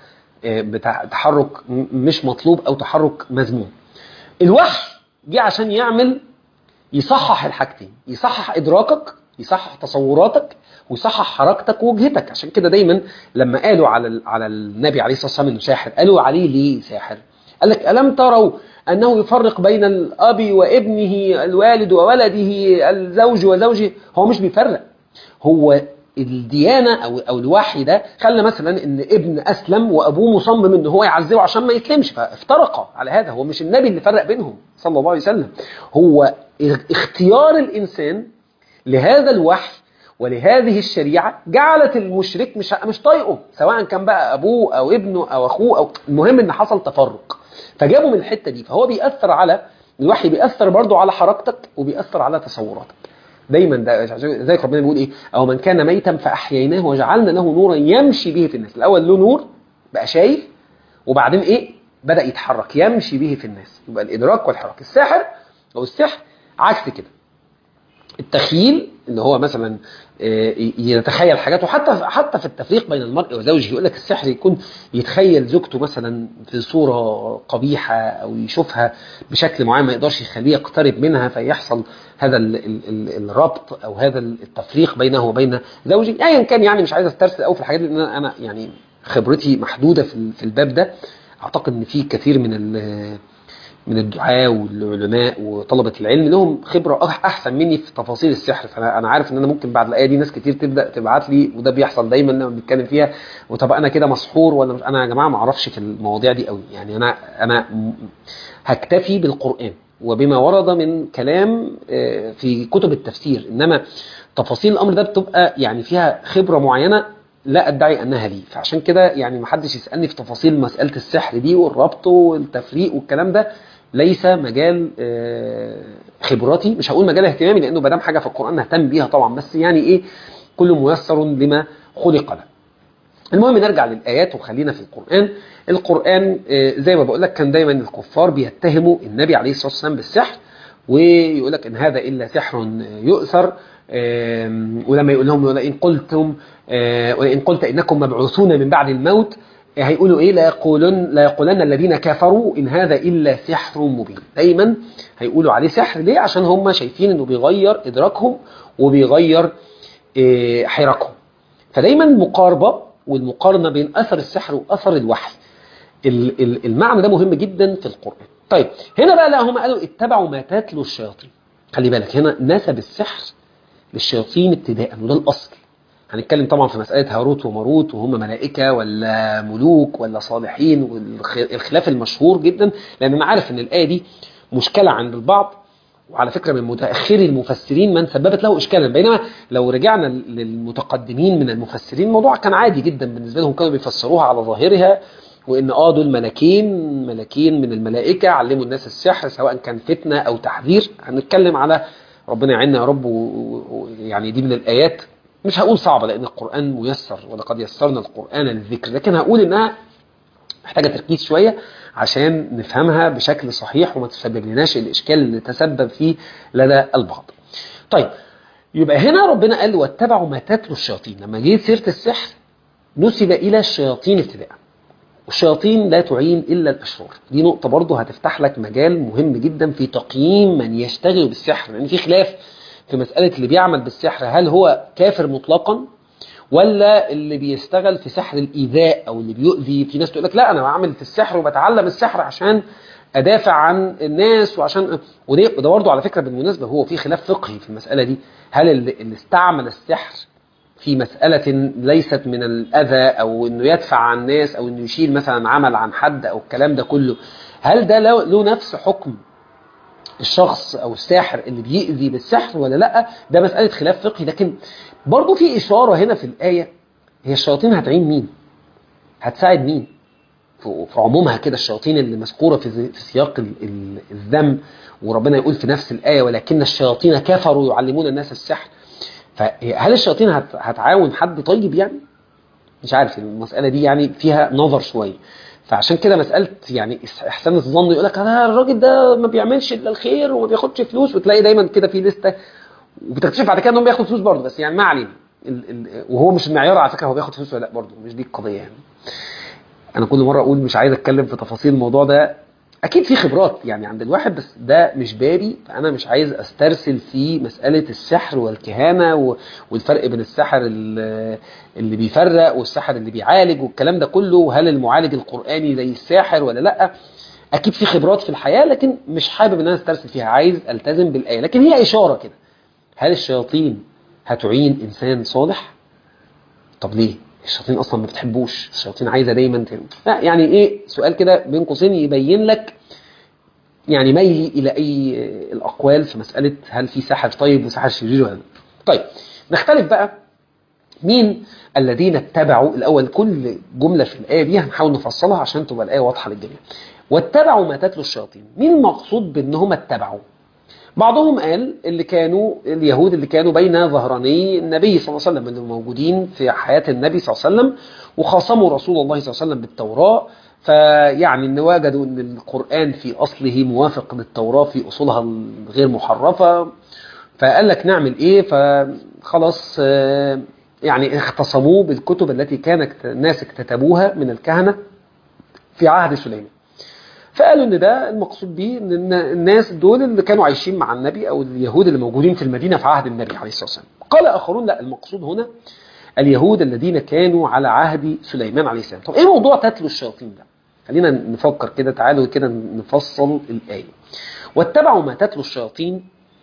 بتحرك مش مطلوب أو تحرك مذموم الوحي جه عشان يعمل يصحح الحاجتين يصحح إدراكك يصحح تصوراتك ويصحح حركتك ووجهتك عشان كده دايما لما قالوا على على النبي عليه الصلاه والسلام انه ساحر قالوا عليه ليه ساحر قال لك الم تروا انه يفرق بين الاب وابنه الوالد وولده الزوج وزوجه هو مش بيفرق هو الديانه او او الوحي ده خلى مثلا ان ابن اسلم وابوه مصمم ان هو يعذبه عشان ما يسلمش فافترقا على هذا هو مش النبي اللي فرق بينهم صلى الله عليه وسلم هو اختيار الانسان لهذا الوحي ولهذه الشريعة جعلت المشرك مش مش طايقه سواء كان بقى أبوه أو ابنه أو أخوه أو المهم إن حصل تفرق فجابوا من الحتة دي فهو بيأثر على الوحي بيأثر برضه على حركتك وبيأثر على تصوراتك دايما ده زي ربنا بيقول ايه او من كان ميتا فاحييناه وجعلنا له نورا يمشي به في الناس الاول له نور بقى شايف وبعدين ايه بدا يتحرك يمشي به في الناس يبقى الادراك والحركه الساحر او السحر عكس كده التخيل ان هو مثلا يتخيل حاجات وحتى حتى في التفريق بين المرء وزوجه يقول لك السحر يكون يتخيل زوجته مثلا في صوره قبيحه او يشوفها بشكل معين ما يقدرش يخليه يقترب منها فيحصل هذا ال ال ال الربط او هذا التفريق بينه وبين زوجه ايا يعني كان يعني مش عايز استرسل قوي في الحاجات دي لان انا يعني خبرتي محدوده في في الباب ده اعتقد ان في كثير من من الدعاة والعلماء وطلبة العلم لهم خبرة أحسن مني في تفاصيل السحر فأنا أنا عارف إن أنا ممكن بعد الآية دي ناس كتير تبدأ تبعت لي وده بيحصل دايما لما بنتكلم فيها وطب أنا كده مسحور ولا أنا يا جماعة ما أعرفش في المواضيع دي قوي يعني أنا أنا هكتفي بالقرآن وبما ورد من كلام في كتب التفسير إنما تفاصيل الأمر ده بتبقى يعني فيها خبرة معينة لا ادعي انها لي فعشان كده يعني ما حدش يسالني في تفاصيل مساله السحر دي والربط والتفريق والكلام ده ليس مجال خبراتي مش هقول مجال اهتمامي لانه ما دام حاجه في القران نهتم بيها طبعا بس يعني ايه كل ميسر لما خلق له المهم نرجع للايات وخلينا في القران القران زي ما بقول لك كان دايما الكفار بيتهموا النبي عليه الصلاه والسلام بالسحر ويقول لك ان هذا الا سحر يؤثر ولما يقول لهم ولئن قلتم ولئن قلت انكم مبعوثون من بعد الموت هيقولوا ايه لا يقولن لا يقولن الذين كفروا ان هذا الا سحر مبين دايما هيقولوا عليه سحر ليه عشان هم شايفين انه بيغير ادراكهم وبيغير حركهم فدايما مقاربه والمقارنه بين اثر السحر واثر الوحي المعنى ده مهم جدا في القران طيب هنا بقى لا هم قالوا اتبعوا ما تتلو الشياطين خلي بالك هنا نسب السحر للشياطين ابتداء وده الاصل هنتكلم طبعا في مسألة هاروت وماروت وهم ملائكة ولا ملوك ولا صالحين والخلاف المشهور جدا لأن أنا عارف أن الآية دي مشكلة عند البعض وعلى فكرة من متأخري المفسرين من سببت له إشكالا بينما لو رجعنا للمتقدمين من المفسرين الموضوع كان عادي جدا بالنسبة لهم كانوا بيفسروها على ظاهرها وإن آه دول ملاكين ملاكين من الملائكة علموا الناس السحر سواء كان فتنة أو تحذير هنتكلم على ربنا يعيننا يا رب ويعني دي من الآيات مش هقول صعبة لأن القرآن ميسر ولقد يسرنا القرآن للذكر لكن هقول إنها محتاجة تركيز شوية عشان نفهمها بشكل صحيح وما تسبب لناش الإشكال اللي تسبب فيه لدى البعض طيب يبقى هنا ربنا قال واتبعوا ما تتلو الشياطين لما جيت سيرة السحر نسب إلى الشياطين ابتداء والشياطين لا تعين إلا الأشرار دي نقطة برضه هتفتح لك مجال مهم جدا في تقييم من يشتغل بالسحر لأن في خلاف في مسألة اللي بيعمل بالسحر هل هو كافر مطلقا ولا اللي بيشتغل في سحر الإيذاء أو اللي بيؤذي في ناس تقول لك لا أنا بعمل في السحر وبتعلم السحر عشان أدافع عن الناس وعشان وده وده برضه على فكرة بالمناسبة هو في خلاف فقهي في المسألة دي هل اللي اللي استعمل السحر في مسألة ليست من الأذى أو إنه يدفع عن الناس أو إنه يشيل مثلا عمل عن حد أو الكلام ده كله هل ده له له نفس حكم الشخص أو الساحر اللي بيأذي بالسحر ولا لأ ده مسألة خلاف فقهي لكن برضو في إشارة هنا في الآية هي الشياطين هتعين مين هتساعد مين في في عمومها كده الشياطين اللي مذكورة في في سياق ال- ال- الذم وربنا يقول في نفس الآية ولكن الشياطين كفروا يعلمون الناس السحر فهل الشياطين هت- هتعاون حد طيب يعني مش عارف المسألة دي يعني فيها نظر شوية فعشان كده مسألة يعني إحسان الظن يقول لك أنا الراجل ده ما بيعملش إلا الخير وما بياخدش فلوس وتلاقي دايما كده في لستة وبتكتشف بعد كده إنهم بياخدوا فلوس برضه بس يعني ما علينا ال- ال- وهو مش المعيار على فكرة هو بياخد فلوس ولا لا برضه مش دي القضية يعني أنا كل مرة أقول مش عايز أتكلم في تفاصيل الموضوع ده أكيد في خبرات يعني عند الواحد بس ده مش بابي فأنا مش عايز أسترسل في مسألة السحر والكهانة و- والفرق بين السحر ال- اللي بيفرق والسحر اللي بيعالج والكلام ده كله وهل المعالج القرآني زي الساحر ولا لأ أكيد في خبرات في الحياة لكن مش حابب إن أنا أسترسل فيها عايز ألتزم بالآية لكن هي إشارة كده هل الشياطين هتعين إنسان صالح؟ طب ليه؟ الشياطين اصلا ما بتحبوش الشياطين عايزه دايما ت... لا يعني ايه سؤال كده بين قوسين يبين لك يعني ميلي الى اي الاقوال في مساله هل في ساحر طيب وساحر شرير ولا لا طيب نختلف بقى مين الذين اتبعوا الاول كل جمله في الايه دي هنحاول نفصلها عشان تبقى الايه واضحه للجميع واتبعوا ما تتلو الشياطين مين المقصود بان هم اتبعوا بعضهم قال اللي كانوا اليهود اللي كانوا بين ظهراني النبي صلى الله عليه وسلم اللي موجودين في حياة النبي صلى الله عليه وسلم وخاصموا رسول الله صلى الله عليه وسلم بالتوراة فيعني ان وجدوا ان القرآن في اصله موافق للتوراة في اصولها الغير محرفة فقال لك نعمل ايه فخلاص آه، يعني اختصموه بالكتب التي كان الناس اكتتبوها من الكهنة في عهد سليمان فقالوا ان ده المقصود بيه ان الناس دول اللي كانوا عايشين مع النبي او اليهود اللي موجودين في المدينه في عهد النبي عليه الصلاه والسلام. قال اخرون لا المقصود هنا اليهود الذين كانوا على عهد سليمان عليه السلام. طب ايه موضوع تتلو الشياطين ده؟ خلينا نفكر كده تعالوا كده نفصل الايه. واتبعوا ما تتلو الشياطين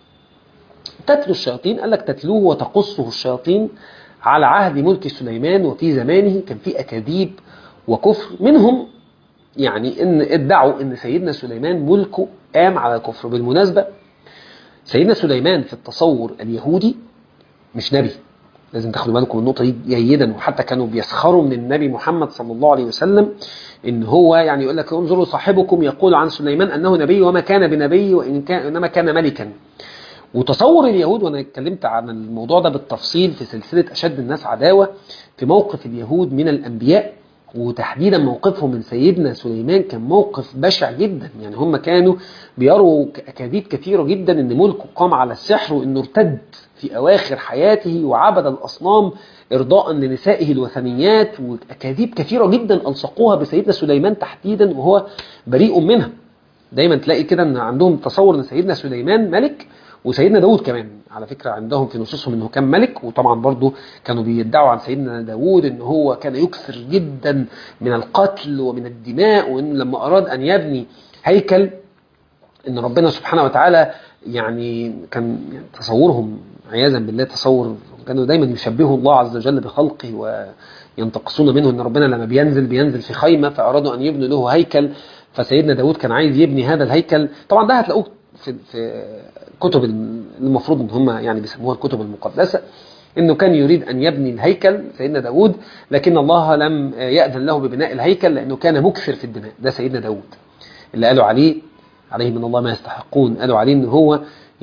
تتلو الشياطين قال لك تتلوه وتقصه الشياطين على عهد ملك سليمان وفي زمانه كان في اكاذيب وكفر منهم يعني ان ادعوا ان سيدنا سليمان ملكه قام على الكفر بالمناسبة سيدنا سليمان في التصور اليهودي مش نبي لازم تاخدوا بالكم من النقطة دي جيدا وحتى كانوا بيسخروا من النبي محمد صلى الله عليه وسلم ان هو يعني يقول لك انظروا صاحبكم يقول عن سليمان انه نبي وما كان بنبي وان كان انما كان ملكا وتصور اليهود وانا اتكلمت عن الموضوع ده بالتفصيل في سلسلة اشد الناس عداوة في موقف اليهود من الانبياء وتحديدا موقفهم من سيدنا سليمان كان موقف بشع جدا يعني هم كانوا بيروا أكاذيب كثيرة جدا ان ملكه قام على السحر وانه ارتد في اواخر حياته وعبد الاصنام ارضاء لنسائه الوثنيات واكاذيب كثيرة جدا الصقوها بسيدنا سليمان تحديدا وهو بريء منها دايما تلاقي كده ان عندهم تصور ان سيدنا سليمان ملك وسيدنا داود كمان على فكرة عندهم في نصوصهم انه كان ملك وطبعا برضو كانوا بيدعوا عن سيدنا داود ان هو كان يكثر جدا من القتل ومن الدماء وان لما اراد ان يبني هيكل ان ربنا سبحانه وتعالى يعني كان يعني تصورهم عياذا بالله تصور كانوا دايما يشبهوا الله عز وجل بخلقه وينتقصون منه ان ربنا لما بينزل بينزل في خيمة فارادوا ان يبنوا له هيكل فسيدنا داود كان عايز يبني هذا الهيكل طبعا ده هتلاقوه في في كتب المفروض ان هم يعني بيسموها الكتب المقدسه انه كان يريد ان يبني الهيكل سيدنا داود لكن الله لم يأذن له ببناء الهيكل لانه كان مكثر في الدماء ده سيدنا داود اللي قالوا عليه عليه من الله ما يستحقون قالوا عليه ان هو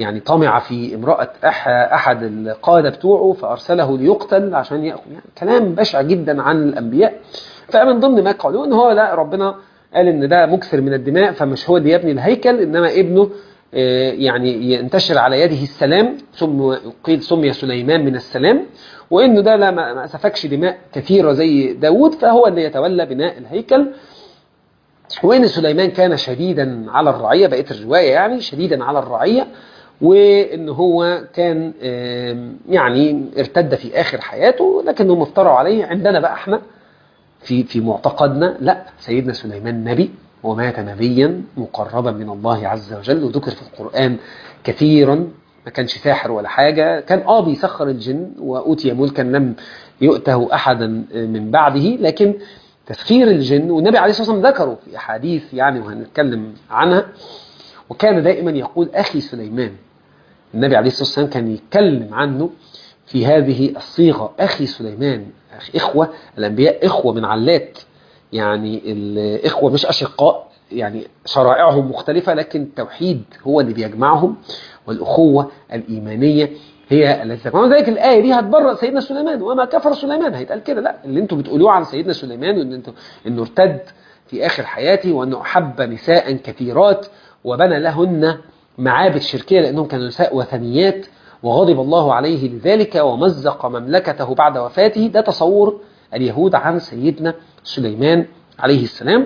يعني طمع في امرأة أح- أحد القادة بتوعه فأرسله ليقتل عشان يأخذ يعني كلام بشع جدا عن الأنبياء فمن ضمن ما قالوا إن هو لا ربنا قال إن ده مكثر من الدماء فمش هو اللي يبني الهيكل إنما ابنه آه، يعني ينتشر على يده السلام ثم قيل سمي سليمان من السلام وإنه ده لا ما ما سفكش دماء كثيرة زي داود فهو اللي يتولى بناء الهيكل وإن سليمان كان شديدا على الرعية بقيت الرواية يعني شديدا على الرعية وإن هو كان آم، يعني ارتد في آخر حياته لكنهم افتروا عليه عندنا بقى احنا في في معتقدنا لا سيدنا سليمان نبي ومات نبيا مقربا من الله عز وجل وذكر في القرآن كثيرا ما كانش ساحر ولا حاجة كان اه بيسخر الجن وأوتي ملكا لم يؤته أحدا من بعده لكن تسخير الجن والنبي عليه الصلاة والسلام ذكره في أحاديث يعني وهنتكلم عنها وكان دائما يقول أخي سليمان النبي عليه الصلاة والسلام كان يتكلم عنه في هذه الصيغة أخي سليمان أخ إخوة الأنبياء إخوة من علات يعني الإخوة مش أشقاء يعني شرائعهم مختلفة لكن التوحيد هو اللي بيجمعهم والأخوة الإيمانية هي التي تجمعهم ذلك الآية دي هتبرأ سيدنا سليمان وما كفر سليمان هيتقال كده لا اللي انتوا بتقولوه عن سيدنا سليمان وان انتوا انه ارتد في آخر حياته وأنه أحب نساء كثيرات وبنى لهن معابد شركية لأنهم كانوا نساء وثنيات وغضب الله عليه لذلك ومزق مملكته بعد وفاته ده تصور اليهود عن سيدنا سليمان عليه السلام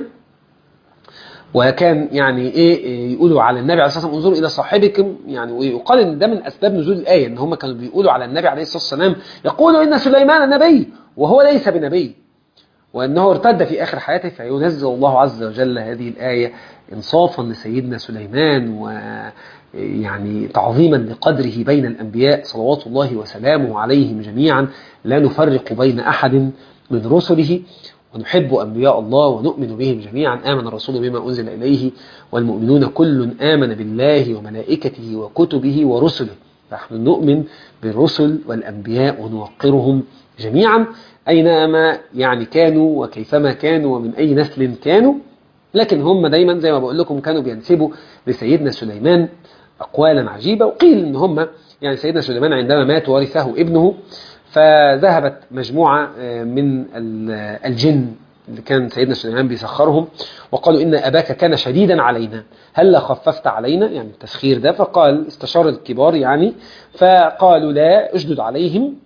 وكان يعني ايه إيه يقولوا على النبي عليه الصلاه والسلام انظروا الى صاحبكم يعني ويقال ان ده من اسباب نزول الايه ان هم كانوا بيقولوا على النبي عليه الصلاه والسلام يقولوا ان سليمان نبي وهو ليس بنبي وانه ارتد في اخر حياته فينزل الله عز وجل هذه الايه انصافا لسيدنا سليمان ويعني تعظيما لقدره بين الانبياء صلوات الله وسلامه عليهم جميعا لا نفرق بين احد من رسله ونحب أنبياء الله ونؤمن بهم جميعا آمن الرسول بما أنزل إليه والمؤمنون كل آمن بالله وملائكته وكتبه ورسله نحن نؤمن بالرسل والأنبياء ونوقرهم جميعا أينما يعني كانوا وكيفما كانوا ومن أي نسل كانوا لكن هم دايما زي ما بقول لكم كانوا بينسبوا لسيدنا سليمان أقوالا عجيبة وقيل إن هم يعني سيدنا سليمان عندما مات ورثه ابنه فذهبت مجموعة من الجن اللي كان سيدنا سليمان بيسخرهم وقالوا إن أباك كان شديدا علينا هل خففت علينا يعني التسخير ده فقال استشار الكبار يعني فقالوا لا أشدد عليهم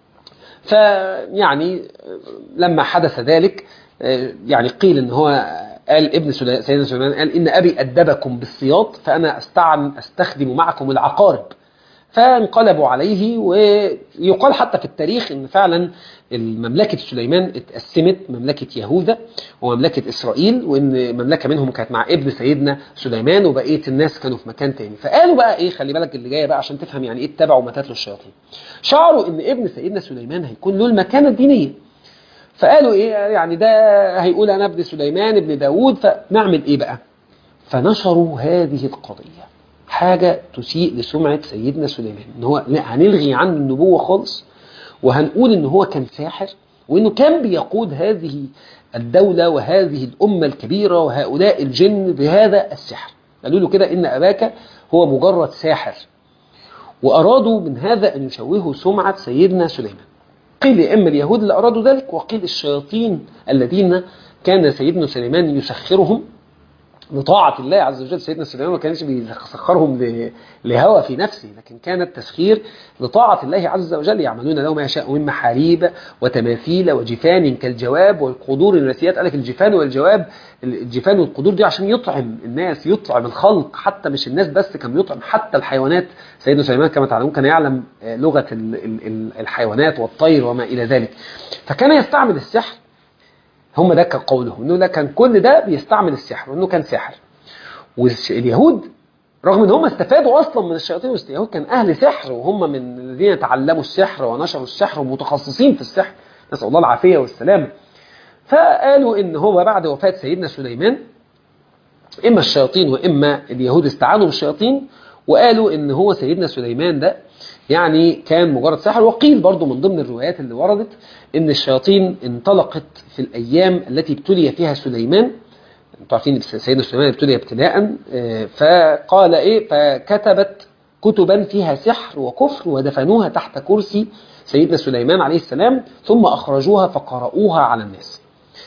فيعني لما حدث ذلك يعني قيل ان هو قال ابن سيدنا سليمان قال إن أبي أدبكم بالسياط فأنا أستعن أستخدم معكم العقارب فانقلبوا عليه ويقال حتى في التاريخ ان فعلا المملكة سليمان اتقسمت مملكة يهوذا ومملكة اسرائيل وان مملكة منهم كانت مع ابن سيدنا سليمان وبقية الناس كانوا في مكان تاني فقالوا بقى ايه خلي بالك اللي جاية بقى عشان تفهم يعني ايه اتبعوا ما تتلو الشياطين شعروا ان ابن سيدنا سليمان هيكون له المكانة الدينية فقالوا ايه يعني ده هيقول انا ابن سليمان ابن داوود فنعمل ايه بقى فنشروا هذه القضية حاجة تسيء لسمعة سيدنا سليمان ان هو لا هنلغي عنه النبوة خالص وهنقول ان هو كان ساحر وانه كان بيقود هذه الدولة وهذه الأمة الكبيرة وهؤلاء الجن بهذا السحر قالوا له كده ان أباك هو مجرد ساحر وأرادوا من هذا أن يشوهوا سمعة سيدنا سليمان قيل إما اليهود اللي أرادوا ذلك وقيل الشياطين الذين كان سيدنا سليمان يسخرهم لطاعة الله عز وجل سيدنا سليمان ما كانش بيسخرهم لهوى في نفسه لكن كان التسخير لطاعة الله عز وجل يعملون له ما يشاء من محاريب وتماثيل وجفان كالجواب والقدور الراسيات قال لك الجفان والجواب الجفان والقدور دي عشان يطعم الناس يطعم الخلق حتى مش الناس بس كان بيطعم حتى الحيوانات سيدنا سليمان كما تعلمون كان يعلم لغة الحيوانات والطير وما إلى ذلك فكان يستعمل السحر هم ده كان قولهم انه ده كان كل ده بيستعمل السحر وانه كان ساحر واليهود رغم ان هم استفادوا اصلا من الشياطين اليهود كان اهل سحر وهم من الذين تعلموا السحر ونشروا السحر ومتخصصين في السحر نسال الله العافيه والسلامه فقالوا ان هو بعد وفاه سيدنا سليمان اما الشياطين واما اليهود استعانوا بالشياطين وقالوا ان هو سيدنا سليمان ده يعني كان مجرد ساحر وقيل برضو من ضمن الروايات اللي وردت ان الشياطين انطلقت في الايام التي ابتلي فيها سليمان انتوا عارفين سيدنا سليمان ابتلي ابتلاء فقال ايه فكتبت كتبا فيها سحر وكفر ودفنوها تحت كرسي سيدنا سليمان عليه السلام ثم أخرجوها فقرأوها على الناس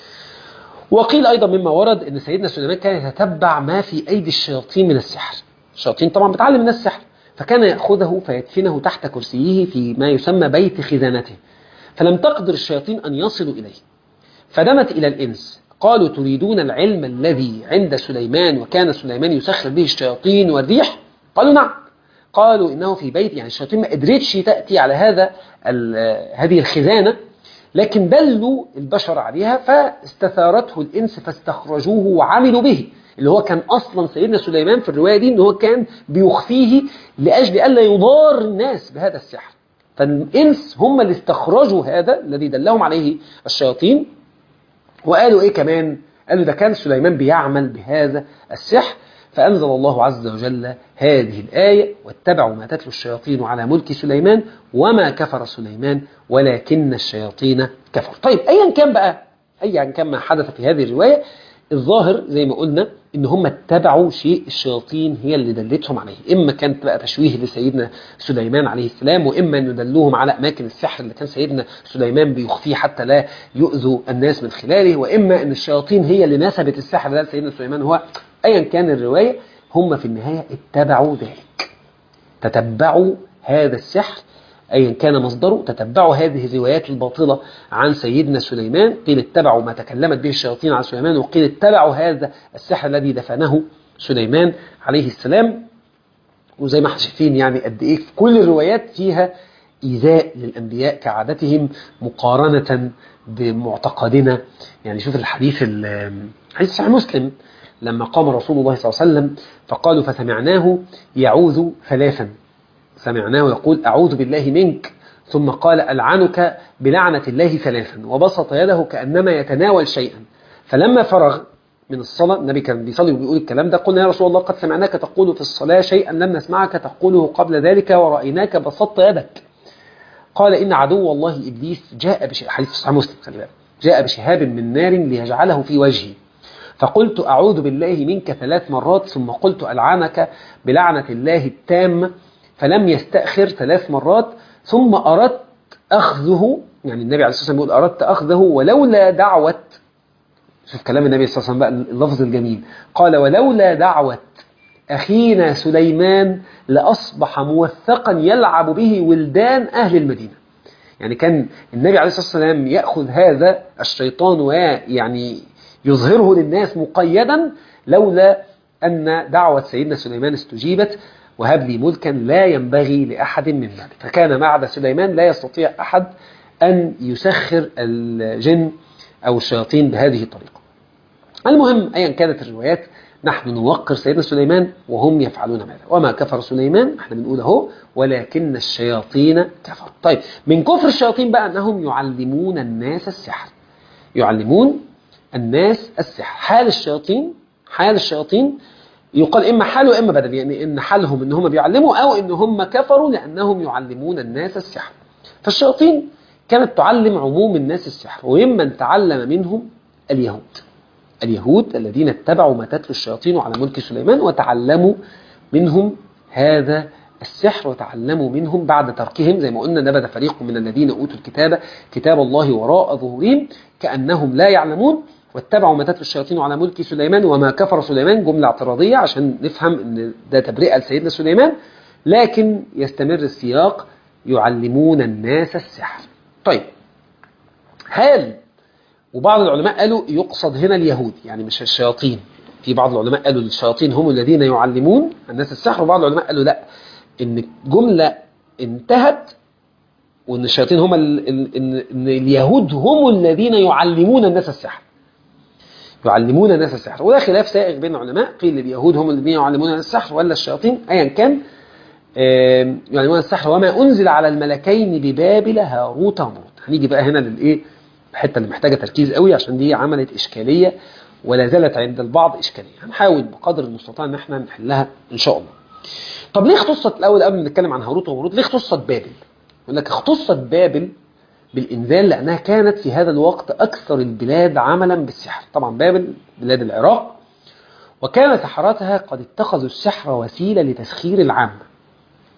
وقيل أيضا مما ورد أن سيدنا سليمان كان يتتبع ما في أيدي الشياطين من السحر الشياطين طبعا بتعلم الناس السحر فكان يأخذه فيدفنه تحت كرسيه في ما يسمى بيت خزانته فلم تقدر الشياطين أن يصلوا إليه فدمت إلى الإنس قالوا تريدون العلم الذي عند سليمان وكان سليمان يسخر به الشياطين والريح قالوا نعم قالوا إنه في بيت يعني الشياطين ما قدرتش تأتي على هذا هذه الخزانة لكن دلوا البشر عليها فاستثارته الإنس فاستخرجوه وعملوا به اللي هو كان أصلا سيدنا سليمان في الرواية دي إن هو كان بيخفيه لأجل ألا يضار الناس بهذا السحر فالإنس هم اللي استخرجوا هذا الذي دلهم عليه الشياطين وقالوا إيه كمان قالوا ده كان سليمان بيعمل بهذا السحر فأنزل الله عز وجل هذه الآية واتبعوا ما تتلو الشياطين على ملك سليمان وما كفر سليمان ولكن الشياطين كفروا طيب أيا كان بقى أيا كان ما حدث في هذه الرواية الظاهر زي ما قلنا ان هم اتبعوا شيء الشياطين هي اللي دلتهم عليه اما كانت بقى تشويه لسيدنا سليمان عليه السلام واما ان دلوهم على اماكن السحر اللي كان سيدنا سليمان بيخفيه حتى لا يؤذوا الناس من خلاله واما ان الشياطين هي اللي نسبت السحر ده لسيدنا سليمان هو ايا كان الروايه هم في النهايه اتبعوا ذلك تتبعوا هذا السحر أيا كان مصدره تتبعوا هذه الروايات الباطلة عن سيدنا سليمان قيل اتبعوا ما تكلمت به الشياطين عن سليمان وقيل اتبعوا هذا السحر الذي دفنه سليمان عليه السلام وزي ما احنا شايفين يعني قد ايه في كل الروايات فيها إيذاء للأنبياء كعادتهم مقارنة بمعتقدنا يعني شوف الحديث حديث صحيح مسلم لما قام رسول الله صلى الله عليه وسلم فقالوا فسمعناه يعوذ ثلاثا سمعناه يقول أعوذ بالله منك ثم قال ألعنك بلعنة الله ثلاثا وبسط يده كأنما يتناول شيئا فلما فرغ من الصلاة النبي كان بيصلي وبيقول الكلام ده قلنا يا رسول الله قد سمعناك تقول في الصلاة شيئا لم نسمعك تقوله قبل ذلك ورأيناك بسطت يدك قال إن عدو الله إبليس جاء بشهاب حديث صحيح مسلم خلي بالك جاء بشهاب من نار ليجعله في وجهي فقلت أعوذ بالله منك ثلاث مرات ثم قلت ألعنك بلعنة الله التامة فلم يستأخر ثلاث مرات ثم أردت أخذه يعني النبي عليه الصلاة والسلام يقول أردت أخذه ولولا دعوة شوف كلام النبي صلى الله عليه وسلم بقى اللفظ الجميل قال ولولا دعوة أخينا سليمان لأصبح موثقا يلعب به ولدان أهل المدينة يعني كان النبي عليه الصلاة والسلام يأخذ هذا الشيطان ويعني يظهره للناس مقيدا لولا أن دعوة سيدنا سليمان استجيبت وهب لي ملكا لا ينبغي لأحد من بعد فكان بعد سليمان لا يستطيع أحد أن يسخر الجن أو الشياطين بهذه الطريقة المهم أيا كانت الروايات نحن نوقر سيدنا سليمان وهم يفعلون ماذا وما كفر سليمان احنا بنقول اهو ولكن الشياطين كفروا طيب من كفر الشياطين بقى أنهم يعلمون الناس السحر يعلمون الناس السحر حال الشياطين حال الشياطين يقال إما حال وإما بدل يعني إن حالهم إن هم بيعلموا أو إن هم كفروا لأنهم يعلمون الناس السحر فالشياطين كانت تعلم عموم الناس السحر وممن تعلم منهم اليهود اليهود الذين اتبعوا ما تتلو الشياطين على ملك سليمان وتعلموا منهم هذا السحر وتعلموا منهم بعد تركهم زي ما قلنا نبذ فريق من الذين أوتوا الكتاب كتاب الله وراء ظهورهم كأنهم لا يعلمون واتبعوا ما تتلو الشياطين على ملك سليمان وما كفر سليمان جملة اعتراضية عشان نفهم ان ده تبرئة لسيدنا سليمان لكن يستمر السياق يعلمون الناس السحر طيب هل وبعض العلماء قالوا يقصد هنا اليهود يعني مش الشياطين في بعض العلماء قالوا الشياطين هم الذين يعلمون الناس السحر وبعض العلماء قالوا لا ان الجملة انتهت وان الشياطين هم ال... ان... إن اليهود هم الذين يعلمون الناس السحر يعلمون الناس السحر وده خلاف سائغ بين العلماء قيل اليهود هم الذين يعلمون الناس السحر ولا الشياطين ايا كان يعلمون السحر وما انزل على الملكين ببابل هاروت وماروت هنيجي بقى هنا للايه الحته اللي محتاجه تركيز قوي عشان دي عملت اشكاليه ولا زالت عند البعض اشكاليه هنحاول بقدر المستطاع ان احنا نحلها ان شاء الله طب ليه اختصت الاول قبل ما نتكلم عن هاروت وماروت ليه اختصت بابل يقول لك اختصت بابل بالإنزال لأنها كانت في هذا الوقت أكثر البلاد عملا بالسحر طبعا بابل بلاد العراق وكان سحرتها قد اتخذوا السحر وسيلة لتسخير العامة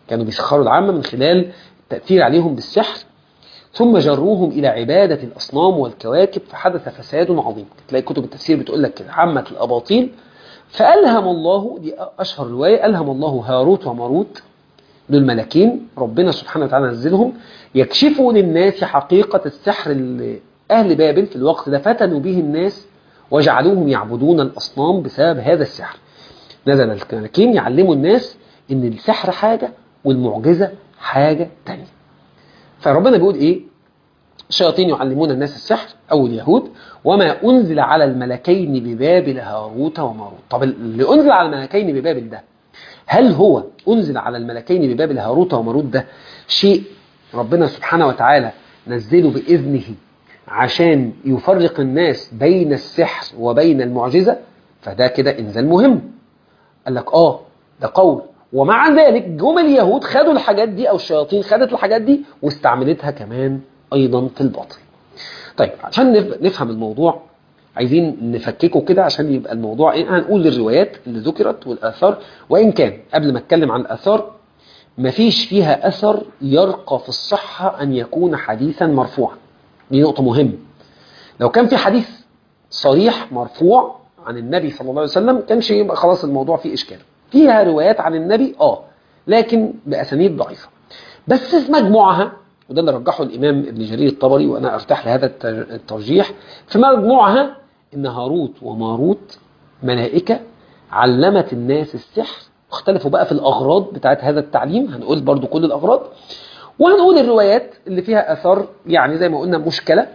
كانوا بيسخروا العامة من خلال التأثير عليهم بالسحر ثم جروهم إلى عبادة الأصنام والكواكب فحدث فساد عظيم تلاقي كتب التفسير بتقول لك كده عامة الأباطيل فألهم الله دي أشهر رواية ألهم الله هاروت وماروت دول ملكين ربنا سبحانه وتعالى نزلهم يكشفوا للناس حقيقة السحر اللي أهل بابل في الوقت ده فتنوا به الناس وجعلوهم يعبدون الأصنام بسبب هذا السحر نزل الملكين يعلموا الناس إن السحر حاجة والمعجزة حاجة تانية فربنا بيقول إيه الشياطين يعلمون الناس السحر أو اليهود وما أنزل على الملكين ببابل هاروت وماروت طب اللي أنزل على الملكين ببابل ده هل هو أنزل على الملكين ببابل هاروت وماروت ده شيء ربنا سبحانه وتعالى نزله بإذنه عشان يفرق الناس بين السحر وبين المعجزة فده كده إنزال مهم قال لك آه ده قول ومع ذلك جم اليهود خدوا الحاجات دي أو الشياطين خدت الحاجات دي واستعملتها كمان أيضا في الباطل طيب عشان نفهم الموضوع عايزين نفككه كده عشان يبقى الموضوع ايه هنقول الروايات اللي ذكرت والآثار وإن كان قبل ما اتكلم عن الآثار مفيش فيها أثر يرقى في الصحة أن يكون حديثا مرفوعا دي نقطة مهمة لو كان في حديث صريح مرفوع عن النبي صلى الله عليه وسلم كانش يبقى خلاص الموضوع فيه إشكال فيها روايات عن النبي آه لكن بأسانيد ضعيفة بس في مجموعها وده اللي رجحه الإمام ابن جرير الطبري وأنا أرتاح لهذا الترجيح في مجموعها إن هاروت وماروت ملائكة علمت الناس السحر اختلفوا بقى في الأغراض بتاعت هذا التعليم هنقول برضو كل الأغراض وهنقول الروايات اللي فيها أثر يعني زي ما قلنا مشكلة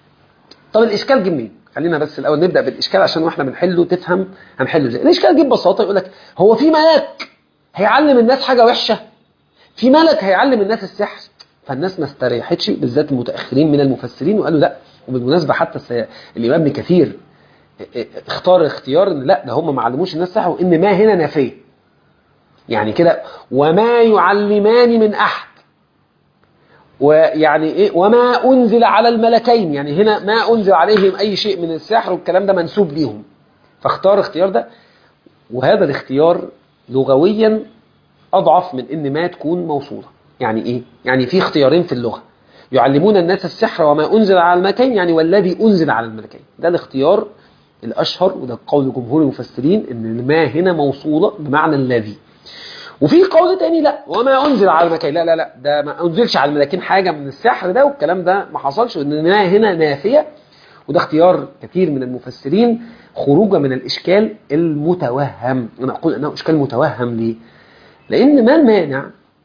طب الإشكال جه منين؟ خلينا بس الأول نبدأ بالإشكال عشان واحنا بنحله تفهم هنحله ازاي الإشكال جه ببساطة يقول لك هو في ملك هيعلم الناس حاجة وحشة في ملك هيعلم الناس السحر فالناس ما استريحتش بالذات المتأخرين من المفسرين وقالوا لا وبالمناسبة حتى الإمام ابن كثير اختار اختيار ان لا ده هم ما علموش الناس سحر وان ما هنا نافيه يعني كده وما يعلمان من أحد ويعني إيه وما أنزل على الملكين يعني هنا ما أنزل عليهم أي شيء من السحر والكلام ده منسوب ليهم فاختار اختيار ده وهذا الاختيار لغويا أضعف من إن ما تكون موصولة يعني إيه؟ يعني في اختيارين في اللغة يعلمون الناس السحر وما أنزل على الملكين يعني والذي أنزل على الملكين ده الاختيار الأشهر وده قول جمهور المفسرين إن ما هنا موصولة بمعنى الذي وفي قول تاني لا وما أنزل على الملكين لا لا لا ده ما أنزلش على الملكين حاجة من السحر ده والكلام ده ما حصلش وإن ما هنا نافية وده اختيار كثير من المفسرين خروجا من الإشكال المتوهم أنا أقول أنه إشكال متوهم ليه؟ لأن ما المانع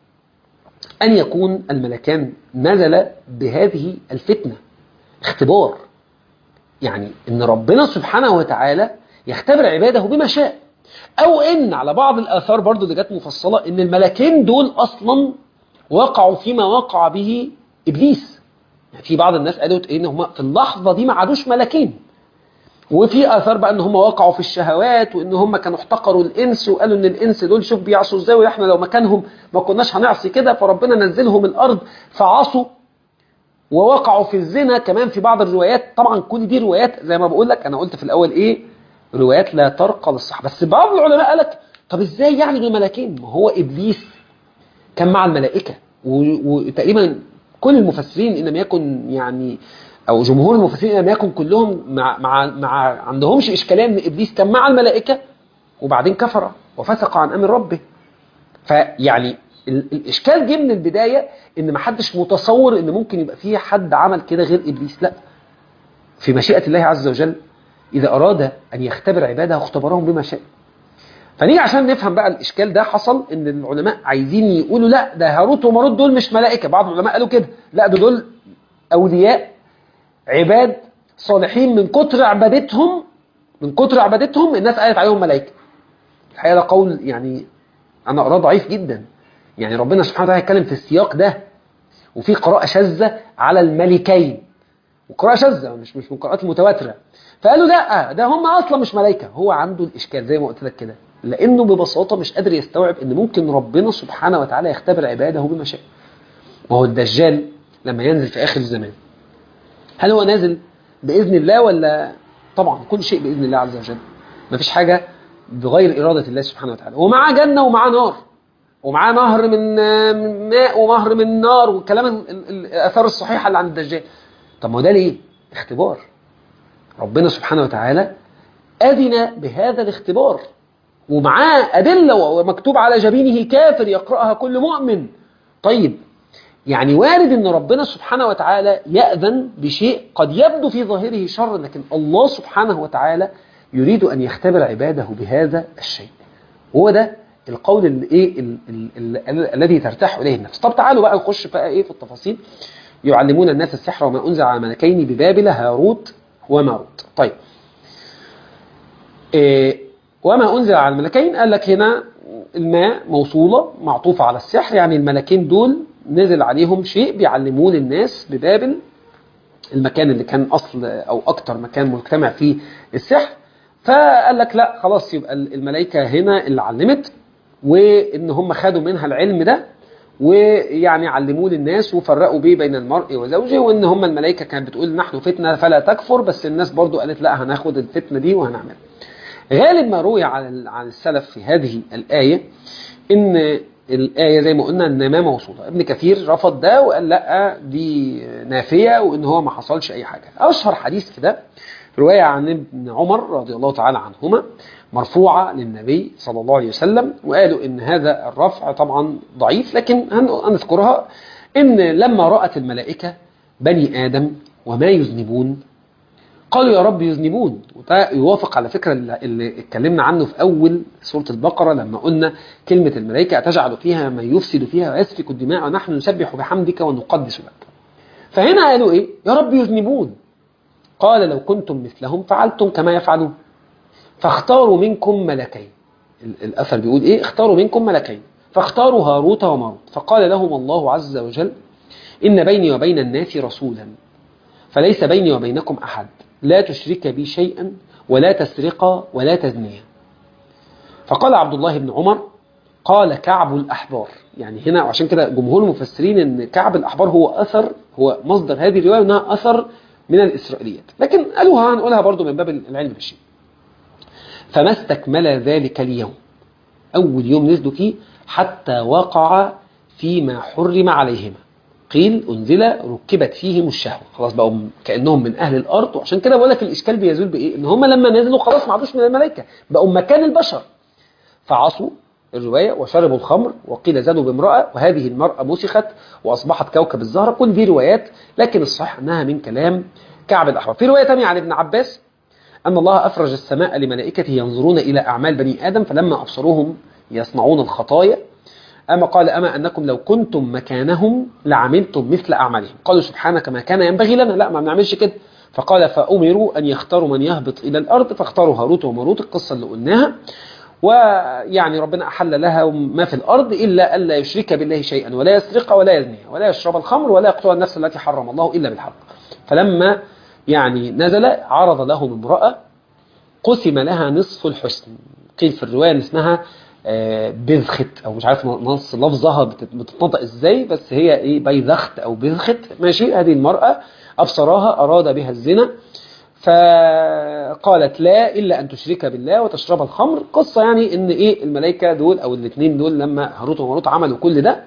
أن يكون الملكان نزل بهذه الفتنة اختبار يعني ان ربنا سبحانه وتعالى يختبر عباده بما شاء او ان على بعض الاثار برضو اللي جت مفصله ان الملكين دول اصلا وقعوا فيما وقع به ابليس يعني في بعض الناس قالوا ان هم في اللحظه دي ما عادوش ملكين وفي اثار بقى ان هم وقعوا في الشهوات وان هم كانوا احتقروا الانس وقالوا ان الانس دول شوف بيعصوا ازاي واحنا لو مكانهم ما كناش هنعصي كده فربنا نزلهم الارض فعصوا ووقعوا في الزنا كمان في بعض الروايات طبعا كل دي روايات زي ما بقول لك انا قلت في الاول ايه روايات لا ترقى للصح بس بعض العلماء قال لك طب ازاي يعني دول ملاكين ما هو ابليس كان مع الملائكه وتقريبا كل المفسرين ان لم يكن يعني او جمهور المفسرين ان لم يكن كلهم مع مع مع عندهمش اشكاليه ان ابليس كان مع الملائكه وبعدين كفر وفسق عن امر ربه فيعني الاشكال جه من البدايه ان ما حدش متصور ان ممكن يبقى فيه حد عمل كده غير ابليس لا في مشيئه الله عز وجل اذا اراد ان يختبر عباده اختبرهم بما شاء فنيجي عشان نفهم بقى الاشكال ده حصل ان العلماء عايزين يقولوا لا ده هاروت وماروت دول مش ملائكه بعض العلماء قالوا كده لا ده دول اولياء عباد صالحين من كتر عبادتهم من كتر عبادتهم الناس قالت عليهم ملائكه الحقيقه ده قول يعني انا اراه ضعيف جدا يعني ربنا سبحانه وتعالى يتكلم في السياق ده وفي قراءة شاذة على الملكين وقراءة شاذة مش مش من القراءات المتواترة فقالوا لا ده هم أصلا مش ملائكة هو عنده الإشكال زي ما قلت لك كده لأنه ببساطة مش قادر يستوعب إن ممكن ربنا سبحانه وتعالى يختبر عباده بما شاء وهو الدجال لما ينزل في آخر الزمان هل هو نازل بإذن الله ولا طبعا كل شيء بإذن الله عز وجل مفيش حاجة بغير إرادة الله سبحانه وتعالى ومعاه جنة ومعاه نار ومعاه نهر من من ماء ونهر من نار والكلام ال- ال- الاثار الصحيحه اللي عن الدجال طب ما هو ده ليه اختبار ربنا سبحانه وتعالى اذن بهذا الاختبار ومعاه ادله ومكتوب على جبينه كافر يقراها كل مؤمن طيب يعني وارد ان ربنا سبحانه وتعالى يأذن بشيء قد يبدو في ظاهره شر لكن الله سبحانه وتعالى يريد ان يختبر عباده بهذا الشيء هو ده القول اللي ايه ال- ال- ال- ال- الذي ترتاح اليه النفس طب تعالوا بقى نخش بقى ايه في التفاصيل يعلمون الناس السحر وما انزل على ملكين ببابل هاروت وماروت طيب إيه وما أنزل على الملكين قال لك هنا الماء موصولة معطوفة على السحر يعني الملكين دول نزل عليهم شيء بيعلمون الناس ببابل المكان اللي كان أصل أو أكتر مكان مجتمع فيه السحر فقال لك لا خلاص يبقى الملائكة هنا اللي علمت وإن هم خدوا منها العلم ده ويعني علموه للناس وفرقوا بيه بين المرء وزوجه وان هم الملائكه كانت بتقول نحن فتنه فلا تكفر بس الناس برضو قالت لا هناخد الفتنه دي وهنعملها. غالب ما روي عن عن السلف في هذه الايه ان الايه زي ما قلنا ان ما موصوله، ابن كثير رفض ده وقال لا دي نافيه وان هو ما حصلش اي حاجه. اشهر حديث كده روايه عن ابن عمر رضي الله تعالى عنهما مرفوعة للنبي صلى الله عليه وسلم وقالوا إن هذا الرفع طبعا ضعيف لكن هنذكرها إن لما رأت الملائكة بني آدم وما يذنبون قالوا يا رب يذنبون وده يوافق على فكرة اللي اتكلمنا عنه في أول سورة البقرة لما قلنا كلمة الملائكة أتجعل فيها ما يفسد فيها ويسفك الدماء ونحن نسبح بحمدك ونقدس لك فهنا قالوا إيه يا رب يذنبون قال لو كنتم مثلهم فعلتم كما يفعلون فاختاروا منكم ملكين الأثر بيقول إيه اختاروا منكم ملكين فاختاروا هاروت وماروت فقال لهم الله عز وجل إن بيني وبين الناس رسولا فليس بيني وبينكم أحد لا تشرك بي شيئا ولا تسرقا ولا تزنيا فقال عبد الله بن عمر قال كعب الأحبار يعني هنا عشان كده جمهور المفسرين ان كعب الأحبار هو أثر هو مصدر هذه الرواية انها أثر من الإسرائيليات لكن قالوها هنقولها برضو من باب العلم بالشيء فما استكمل ذلك اليوم أول يوم نزلوا فيه حتى وقع فيما حرم عليهما قيل أنزل ركبت فيهم الشهوة خلاص بقوا كأنهم من أهل الأرض وعشان كده بقول لك الإشكال بيزول بإيه إن هم لما نزلوا خلاص ما عادوش من الملائكة بقوا مكان البشر فعصوا الرواية وشربوا الخمر وقيل زادوا بامرأة وهذه المرأة مسخت وأصبحت كوكب الزهرة كل دي روايات لكن الصحيح أنها من كلام كعب الأحبار في رواية تانية عن ابن عباس أن الله أفرج السماء لملائكته ينظرون إلى أعمال بني آدم فلما أبصروهم يصنعون الخطايا أما قال أما أنكم لو كنتم مكانهم لعملتم مثل أعمالهم قالوا سبحانك ما كان ينبغي لنا لا ما بنعملش كده فقال فأمروا أن يختاروا من يهبط إلى الأرض فاختاروا هاروت وماروت القصة اللي قلناها ويعني ربنا أحل لها ما في الأرض إلا ألا يشرك بالله شيئا ولا يسرق ولا يزني ولا يشرب الخمر ولا يقتل النفس التي حرم الله إلا بالحق فلما يعني نزل عرض لهم امرأة قسم لها نصف الحسن قيل في الرواية اسمها بذخت او مش عارف نص لفظها بتتنطق ازاي بس هي ايه بيذخت او بذخت ماشي هذه المرأة ابصراها اراد بها الزنا فقالت لا الا ان تشرك بالله وتشرب الخمر قصة يعني ان ايه الملائكة دول او الاثنين دول لما هاروت وماروت عملوا كل ده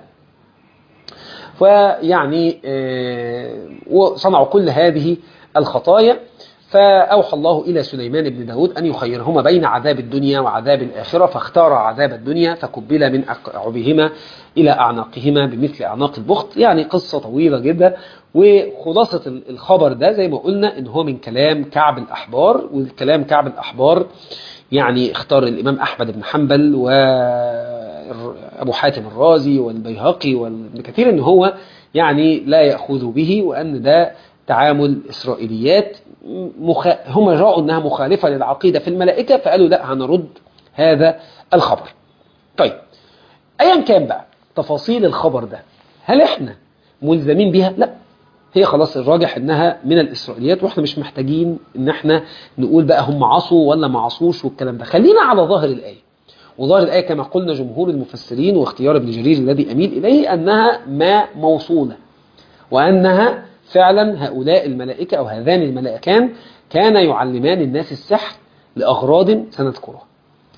فيعني وصنعوا كل هذه الخطايا فأوحى الله إلى سليمان بن داود أن يخيرهما بين عذاب الدنيا وعذاب الآخرة فاختار عذاب الدنيا فكبل من أقعبهما إلى أعناقهما بمثل أعناق البخت يعني قصة طويلة جدا وخلاصة الخبر ده زي ما قلنا إن هو من كلام كعب الأحبار والكلام كعب الأحبار يعني اختار الإمام أحمد بن حنبل وأبو حاتم الرازي والبيهقي وابن كثير إن هو يعني لا يأخذ به وأن ده تعامل إسرائيليات مخ... هم رأوا أنها مخالفة للعقيدة في الملائكة فقالوا لا هنرد هذا الخبر طيب أيا كان بقى تفاصيل الخبر ده هل احنا ملزمين بها؟ لا هي خلاص الراجح انها من الاسرائيليات واحنا مش محتاجين ان احنا نقول بقى هم عصوا ولا ما عصوش والكلام ده خلينا على ظاهر الايه وظاهر الايه كما قلنا جمهور المفسرين واختيار ابن جرير الذي اميل اليه انها ما موصوله وانها فعلا هؤلاء الملائكة أو هذان الملائكان كان يعلمان الناس السحر لأغراض سنذكرها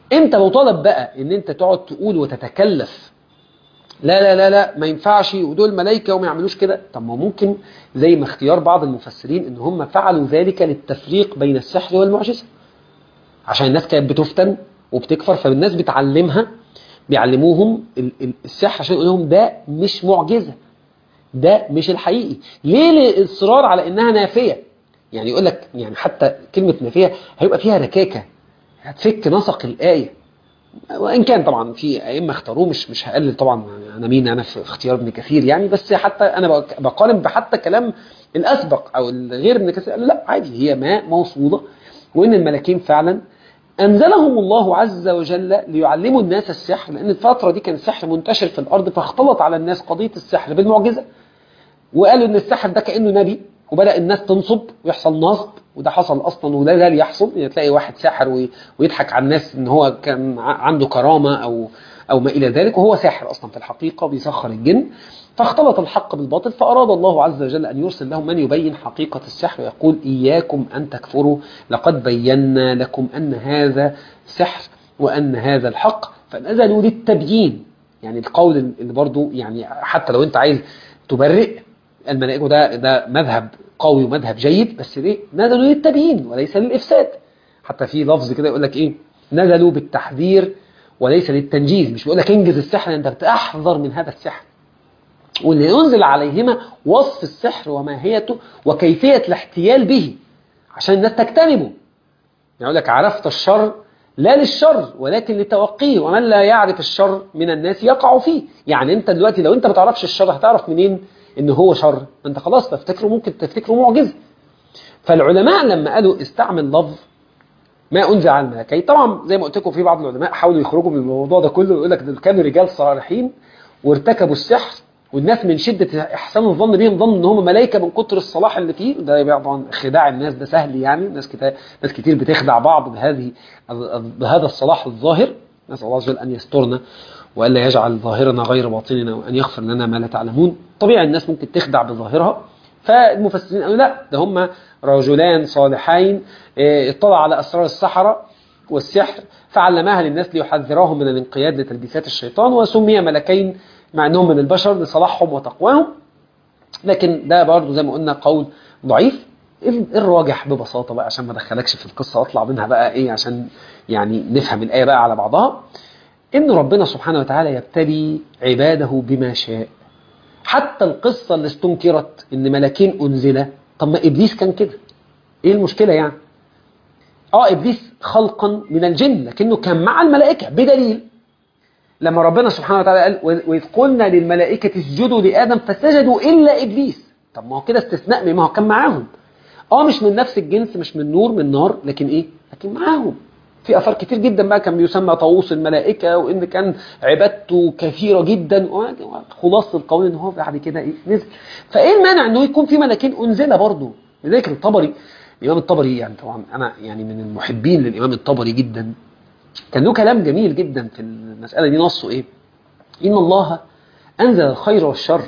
انت مطالب بقى ان انت تقعد تقول وتتكلف لا لا لا لا ما ينفعش ودول ملائكة وما يعملوش كده طب ما ممكن زي ما اختيار بعض المفسرين ان هم فعلوا ذلك للتفريق بين السحر والمعجزة عشان الناس كانت بتفتن وبتكفر فالناس بتعلمها بيعلموهم ال- ال- السحر عشان يقول لهم ده مش معجزة ده مش الحقيقي ليه الاصرار على انها نافية يعني يقول لك يعني حتى كلمة نافية هيبقى فيها ركاكة هتفك نسق الآية وان كان طبعا في ائمه اختاروه مش مش هقلل طبعا يعني انا مين انا في اختيار ابن كثير يعني بس حتى انا بق- بقارن بحتى كلام الاسبق او الغير ابن كثير قالوا لا عادي هي ماء موصوله وان الملكين فعلا انزلهم الله عز وجل ليعلموا الناس السحر لان الفتره دي كان السحر منتشر في الارض فاختلط على الناس قضيه السحر بالمعجزه وقالوا ان السحر ده كانه نبي وبدا الناس تنصب ويحصل نصب وده حصل اصلا وده ده اللي يحصل يعني تلاقي واحد ساحر وي- ويضحك على الناس ان هو كان ع- عنده كرامه او او ما الى ذلك وهو ساحر اصلا في الحقيقه بيسخر الجن فاختلط الحق بالباطل فاراد الله عز وجل ان يرسل لهم من يبين حقيقه السحر ويقول اياكم ان تكفروا لقد بينا لكم ان هذا سحر وان هذا الحق فنزلوا للتبيين يعني القول اللي برضو يعني حتى لو انت عايز تبرئ الملائكة ده ده مذهب قوي ومذهب جيد بس ليه نزلوا للتبيين وليس للإفساد حتى في لفظ كده يقول لك إيه نزلوا بالتحذير وليس للتنجيز مش بيقول لك انجز السحر انت بتحذر من هذا السحر واللي ينزل عليهما وصف السحر وماهيته وكيفية الاحتيال به عشان الناس تجتنبه يعني يقول لك عرفت الشر لا للشر ولكن لتوقيه ومن لا يعرف الشر من الناس يقع فيه يعني انت دلوقتي لو انت ما تعرفش الشر هتعرف منين ان هو شر انت خلاص تفتكره ممكن تفتكره معجزه فالعلماء لما قالوا استعمل لفظ ما انزل على الملكين طبعا زي ما قلت لكم في بعض العلماء حاولوا يخرجوا من الموضوع ده كله ويقول لك دول كانوا رجال صالحين وارتكبوا السحر والناس من شدة إحسان الظن بهم ظن إن هم ملائكة من كتر الصلاح اللي فيه ده طبعا خداع الناس ده سهل يعني ناس كتير ناس كتير بتخدع بعض بهذه بهذا الصلاح الظاهر نسأل الله عز وجل أن يسترنا وألا يجعل ظاهرنا غير باطننا وأن يغفر لنا ما لا تعلمون طبيعي الناس ممكن تخدع بظاهرها فالمفسرين قالوا لا ده هم رجلان صالحين اه، اطلع على أسرار السحرة والسحر فعلمها للناس ليحذرهم من الانقياد لتلبيسات الشيطان وسمي ملكين مع انهم من البشر لصلاحهم وتقواهم لكن ده برضه زي ما قلنا قول ضعيف الراجح ببساطة بقى عشان ما ادخلكش في القصة واطلع منها بقى ايه عشان يعني نفهم الآية بقى على بعضها ان ربنا سبحانه وتعالى يبتلي عباده بما شاء حتى القصة اللي استنكرت ان ملكين انزل طب ما ابليس كان كده ايه المشكلة يعني اه ابليس خلقا من الجن لكنه كان مع الملائكة بدليل لما ربنا سبحانه وتعالى قال وإذ قلنا للملائكة اسجدوا لآدم فسجدوا إلا إبليس طب ما هو كده استثناء ما هو كان معاهم اه مش من نفس الجنس مش من نور من نار لكن ايه لكن معاهم في اثار كتير جدا بقى كان بيسمى طاووس الملائكه وان كان عبادته كثيره جدا خلاصه القول ان هو بعد كده ايه نزل فايه المانع انه يكون في ملائكين انزل برضه لذلك الطبري الامام الطبري يعني طبعا انا يعني من المحبين للامام الطبري جدا كان له كلام جميل جدا في المساله دي نصه ايه ان الله انزل الخير والشر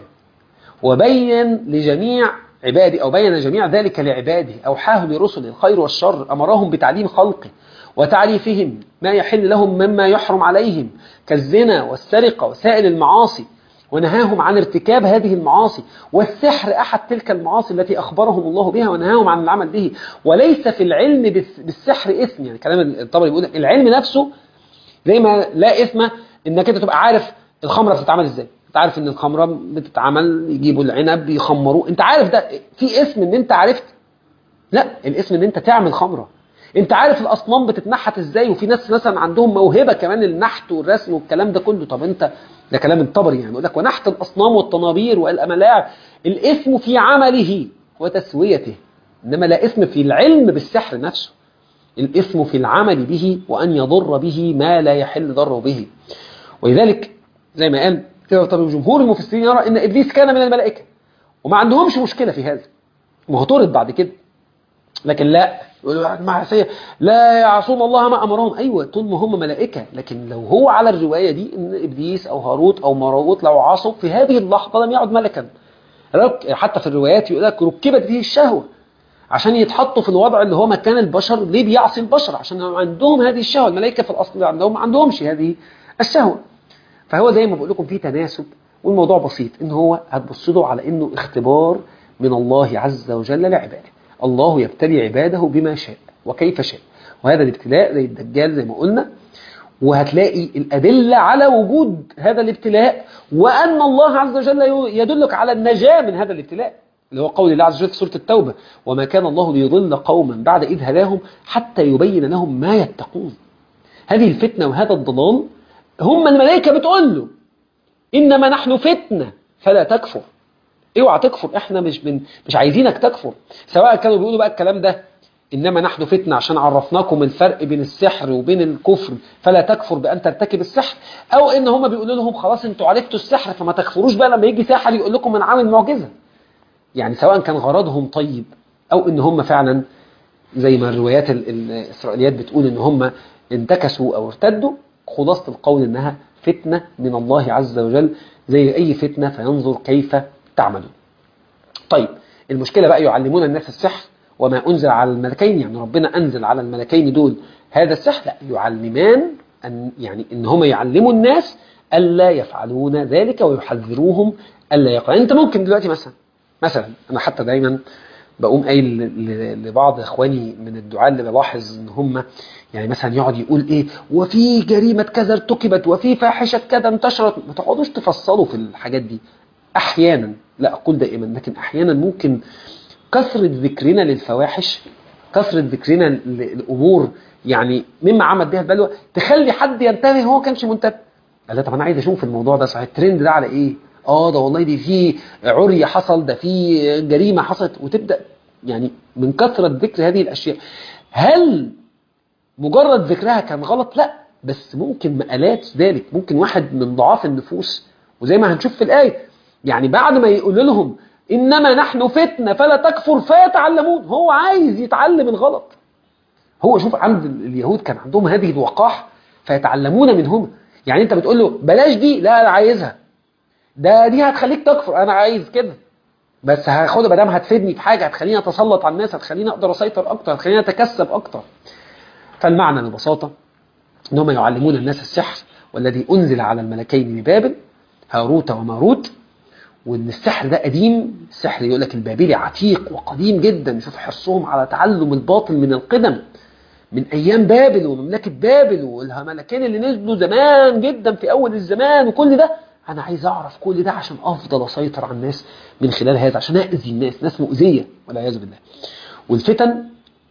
وبين لجميع عبادي أو بين جميع ذلك لعباده أوحاه لرسل الخير والشر أمرهم بتعليم خلقه وتعريفهم ما يحل لهم مما يحرم عليهم كالزنا والسرقة وسائر المعاصي ونهاهم عن ارتكاب هذه المعاصي والسحر أحد تلك المعاصي التي أخبرهم الله بها ونهاهم عن العمل به وليس في العلم بالسحر إثم يعني كلام الطبري بيقول العلم نفسه زي ما لا إثم إنك أنت تبقى عارف الخمرة بتتعمل إزاي انت عارف ان الخمره بتتعمل يجيبوا العنب يخمروه انت عارف ده في اسم ان انت عرفت لا الاسم ان انت تعمل خمره انت عارف الاصنام بتتنحت ازاي وفي ناس مثلا عندهم موهبه كمان النحت والرسم والكلام ده كله طب انت ده كلام الطبري يعني يقول لك ونحت الاصنام والطنابير والاملاع الاسم في عمله وتسويته انما لا اسم في العلم بالسحر نفسه الاسم في العمل به وان يضر به ما لا يحل ضره به ولذلك زي ما قال طب جمهور المفسرين يرى ان ابليس كان من الملائكه وما عندهمش مشكله في هذا ما هو طرد بعد كده لكن لا يقولوا معصيه لا يعصون الله ما امرهم ايوه طول ما هم ملائكه لكن لو هو على الروايه دي ان ابليس او هاروت او ماروت لو عصوا في هذه اللحظه لم يعد ملكا حتى في الروايات يقول لك ركبت به الشهوه عشان يتحطوا في الوضع اللي هو مكان البشر ليه بيعصي البشر عشان عندهم هذه الشهوة الملائكة في الأصل عندهم ما عندهمش هذه الشهوة فهو زي ما بقول لكم في تناسب والموضوع بسيط ان هو هتبص له على انه اختبار من الله عز وجل لعباده الله يبتلي عباده بما شاء وكيف شاء وهذا الابتلاء زي الدجال زي ما قلنا وهتلاقي الأدلة على وجود هذا الابتلاء وأن الله عز وجل يدلك على النجاة من هذا الابتلاء اللي هو قول الله عز وجل في سورة التوبة وما كان الله ليضل قوما بعد إذ هداهم حتى يبين لهم ما يتقون هذه الفتنة وهذا الضلال هم الملائكة بتقول له إنما نحن فتنة فلا تكفر اوعى تكفر احنا مش من مش عايزينك تكفر سواء كانوا بيقولوا بقى الكلام ده إنما نحن فتنة عشان عرفناكم الفرق بين السحر وبين الكفر فلا تكفر بأن ترتكب السحر أو إن هم بيقولوا لهم خلاص أنتوا عرفتوا السحر فما تكفروش بقى لما يجي ساحر يقول لكم من عامل معجزة يعني سواء كان غرضهم طيب أو إن هم فعلا زي ما الروايات الإسرائيليات بتقول إن هم انتكسوا أو ارتدوا خلاصة القول إنها فتنة من الله عز وجل زي أي فتنة فينظر كيف تعملون طيب المشكلة بقى يعلمون الناس السحر وما أنزل على الملكين يعني ربنا أنزل على الملكين دول هذا السحر لا يعلمان أن يعني إن هم يعلموا الناس ألا يفعلون ذلك ويحذروهم ألا يقع أنت ممكن دلوقتي مثلا مثلا أنا حتى دايما بقوم قايل لبعض إخواني من الدعاء اللي بلاحظ إن هم يعني مثلا يقعد يقول إيه وفي جريمة كذا ارتكبت وفي فاحشة كذا انتشرت ما تقعدوش تفصلوا في الحاجات دي أحيانا لا أقول دائما لكن أحيانا ممكن كثرة ذكرنا للفواحش كثرة ذكرنا للأمور يعني مما عمل بها البلوى تخلي حد ينتبه هو كانش منتبه قال لا طب أنا عايز أشوف الموضوع ده صحيح الترند ده على إيه آه ده والله دي في عري حصل ده في جريمة حصلت وتبدأ يعني من كثرة ذكر هذه الأشياء هل مجرد ذكرها كان غلط لا بس ممكن مآلات ذلك ممكن واحد من ضعاف النفوس وزي ما هنشوف في الآية يعني بعد ما يقول لهم إنما نحن فتنة فلا تكفر فيتعلمون هو عايز يتعلم الغلط هو شوف عند اليهود كان عندهم هذه الوقاح فيتعلمون منهم يعني انت بتقول له بلاش دي لا انا عايزها ده دي هتخليك تكفر انا عايز كده بس هاخدها ما دام هتفيدني في حاجه هتخليني اتسلط على الناس هتخليني اقدر اسيطر اكتر هتخليني اتكسب اكتر فالمعنى ببساطه انهم يعلمون الناس السحر والذي انزل على الملكين ببابل هاروت وماروت وان السحر ده قديم السحر يقول لك البابلي عتيق وقديم جدا شوف حرصهم على تعلم الباطل من القدم من ايام بابل ومملكه بابل والملكين اللي نزلوا زمان جدا في اول الزمان وكل ده انا عايز اعرف كل ده عشان افضل اسيطر على الناس من خلال هذا عشان اذي الناس ناس مؤذيه والعياذ بالله والفتن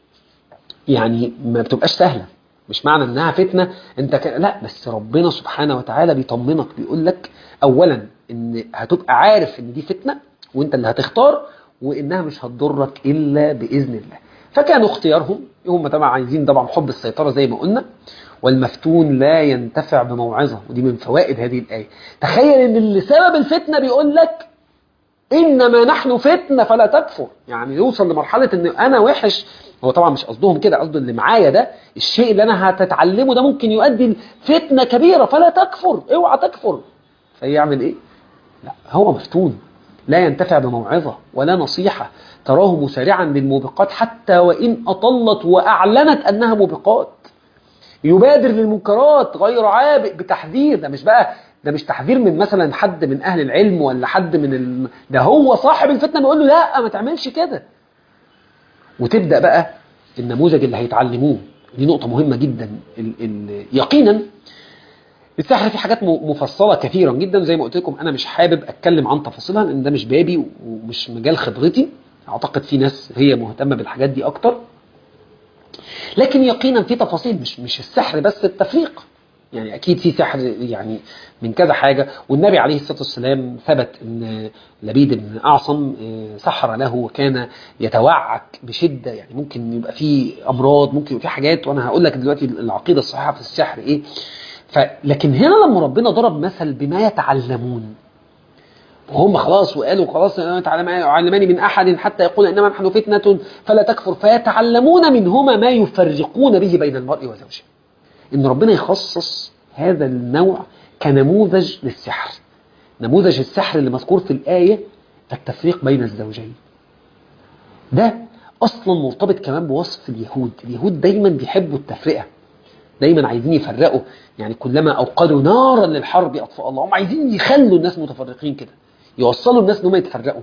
يعني ما بتبقاش سهله مش معنى انها فتنه انت ك... لا بس ربنا سبحانه وتعالى بيطمنك بيقول لك اولا ان هتبقى عارف ان دي فتنه وانت اللي هتختار وانها مش هتضرك الا باذن الله فكانوا اختيارهم هم طبعا عايزين طبعا حب السيطره زي ما قلنا والمفتون لا ينتفع بموعظه ودي من فوائد هذه الايه تخيل ان اللي سبب الفتنه بيقول لك انما نحن فتنه فلا تكفر يعني يوصل لمرحله ان انا وحش هو طبعا مش قصدهم كده قصده اللي معايا ده الشيء اللي انا هتتعلمه ده ممكن يؤدي لفتنه كبيره فلا تكفر اوعى تكفر فيعمل ايه لا هو مفتون لا ينتفع بموعظه ولا نصيحه تراه مسارعا للموبقات حتى وان اطلت واعلنت انها موبقات يبادر للمنكرات غير عابئ بتحذير ده مش بقى ده مش تحذير من مثلا حد من اهل العلم ولا حد من ال... ده هو صاحب الفتنه بيقول له لا ما تعملش كده وتبدا بقى النموذج اللي هيتعلموه دي نقطه مهمه جدا ال... ال... يقينا السحر في حاجات مفصله كثيرا جدا زي ما قلت لكم انا مش حابب اتكلم عن تفاصيلها لان ده مش بابي ومش مجال خبرتي اعتقد في ناس هي مهتمه بالحاجات دي اكتر لكن يقينا في تفاصيل مش مش السحر بس التفريق يعني اكيد في سحر يعني من كذا حاجه والنبي عليه الصلاه والسلام ثبت ان لبيد بن اعصم سحر له وكان يتوعك بشده يعني ممكن يبقى في امراض ممكن يبقى في حاجات وانا هقول لك دلوقتي العقيده الصحيحه في السحر ايه فلكن هنا لما ربنا ضرب مثل بما يتعلمون وهم خلاص وقالوا خلاص علماني من احد حتى يقول انما نحن فتنه فلا تكفر فيتعلمون منهما ما يفرقون به بين المرء وزوجه ان ربنا يخصص هذا النوع كنموذج للسحر نموذج السحر اللي مذكور في الآية التفريق بين الزوجين ده اصلا مرتبط كمان بوصف اليهود اليهود دايما بيحبوا التفرقه دايما عايزين يفرقوا يعني كلما اوقدوا نارا للحرب اطفاء الله هم عايزين يخلوا الناس متفرقين كده يوصلوا الناس ان هم يتفرقوا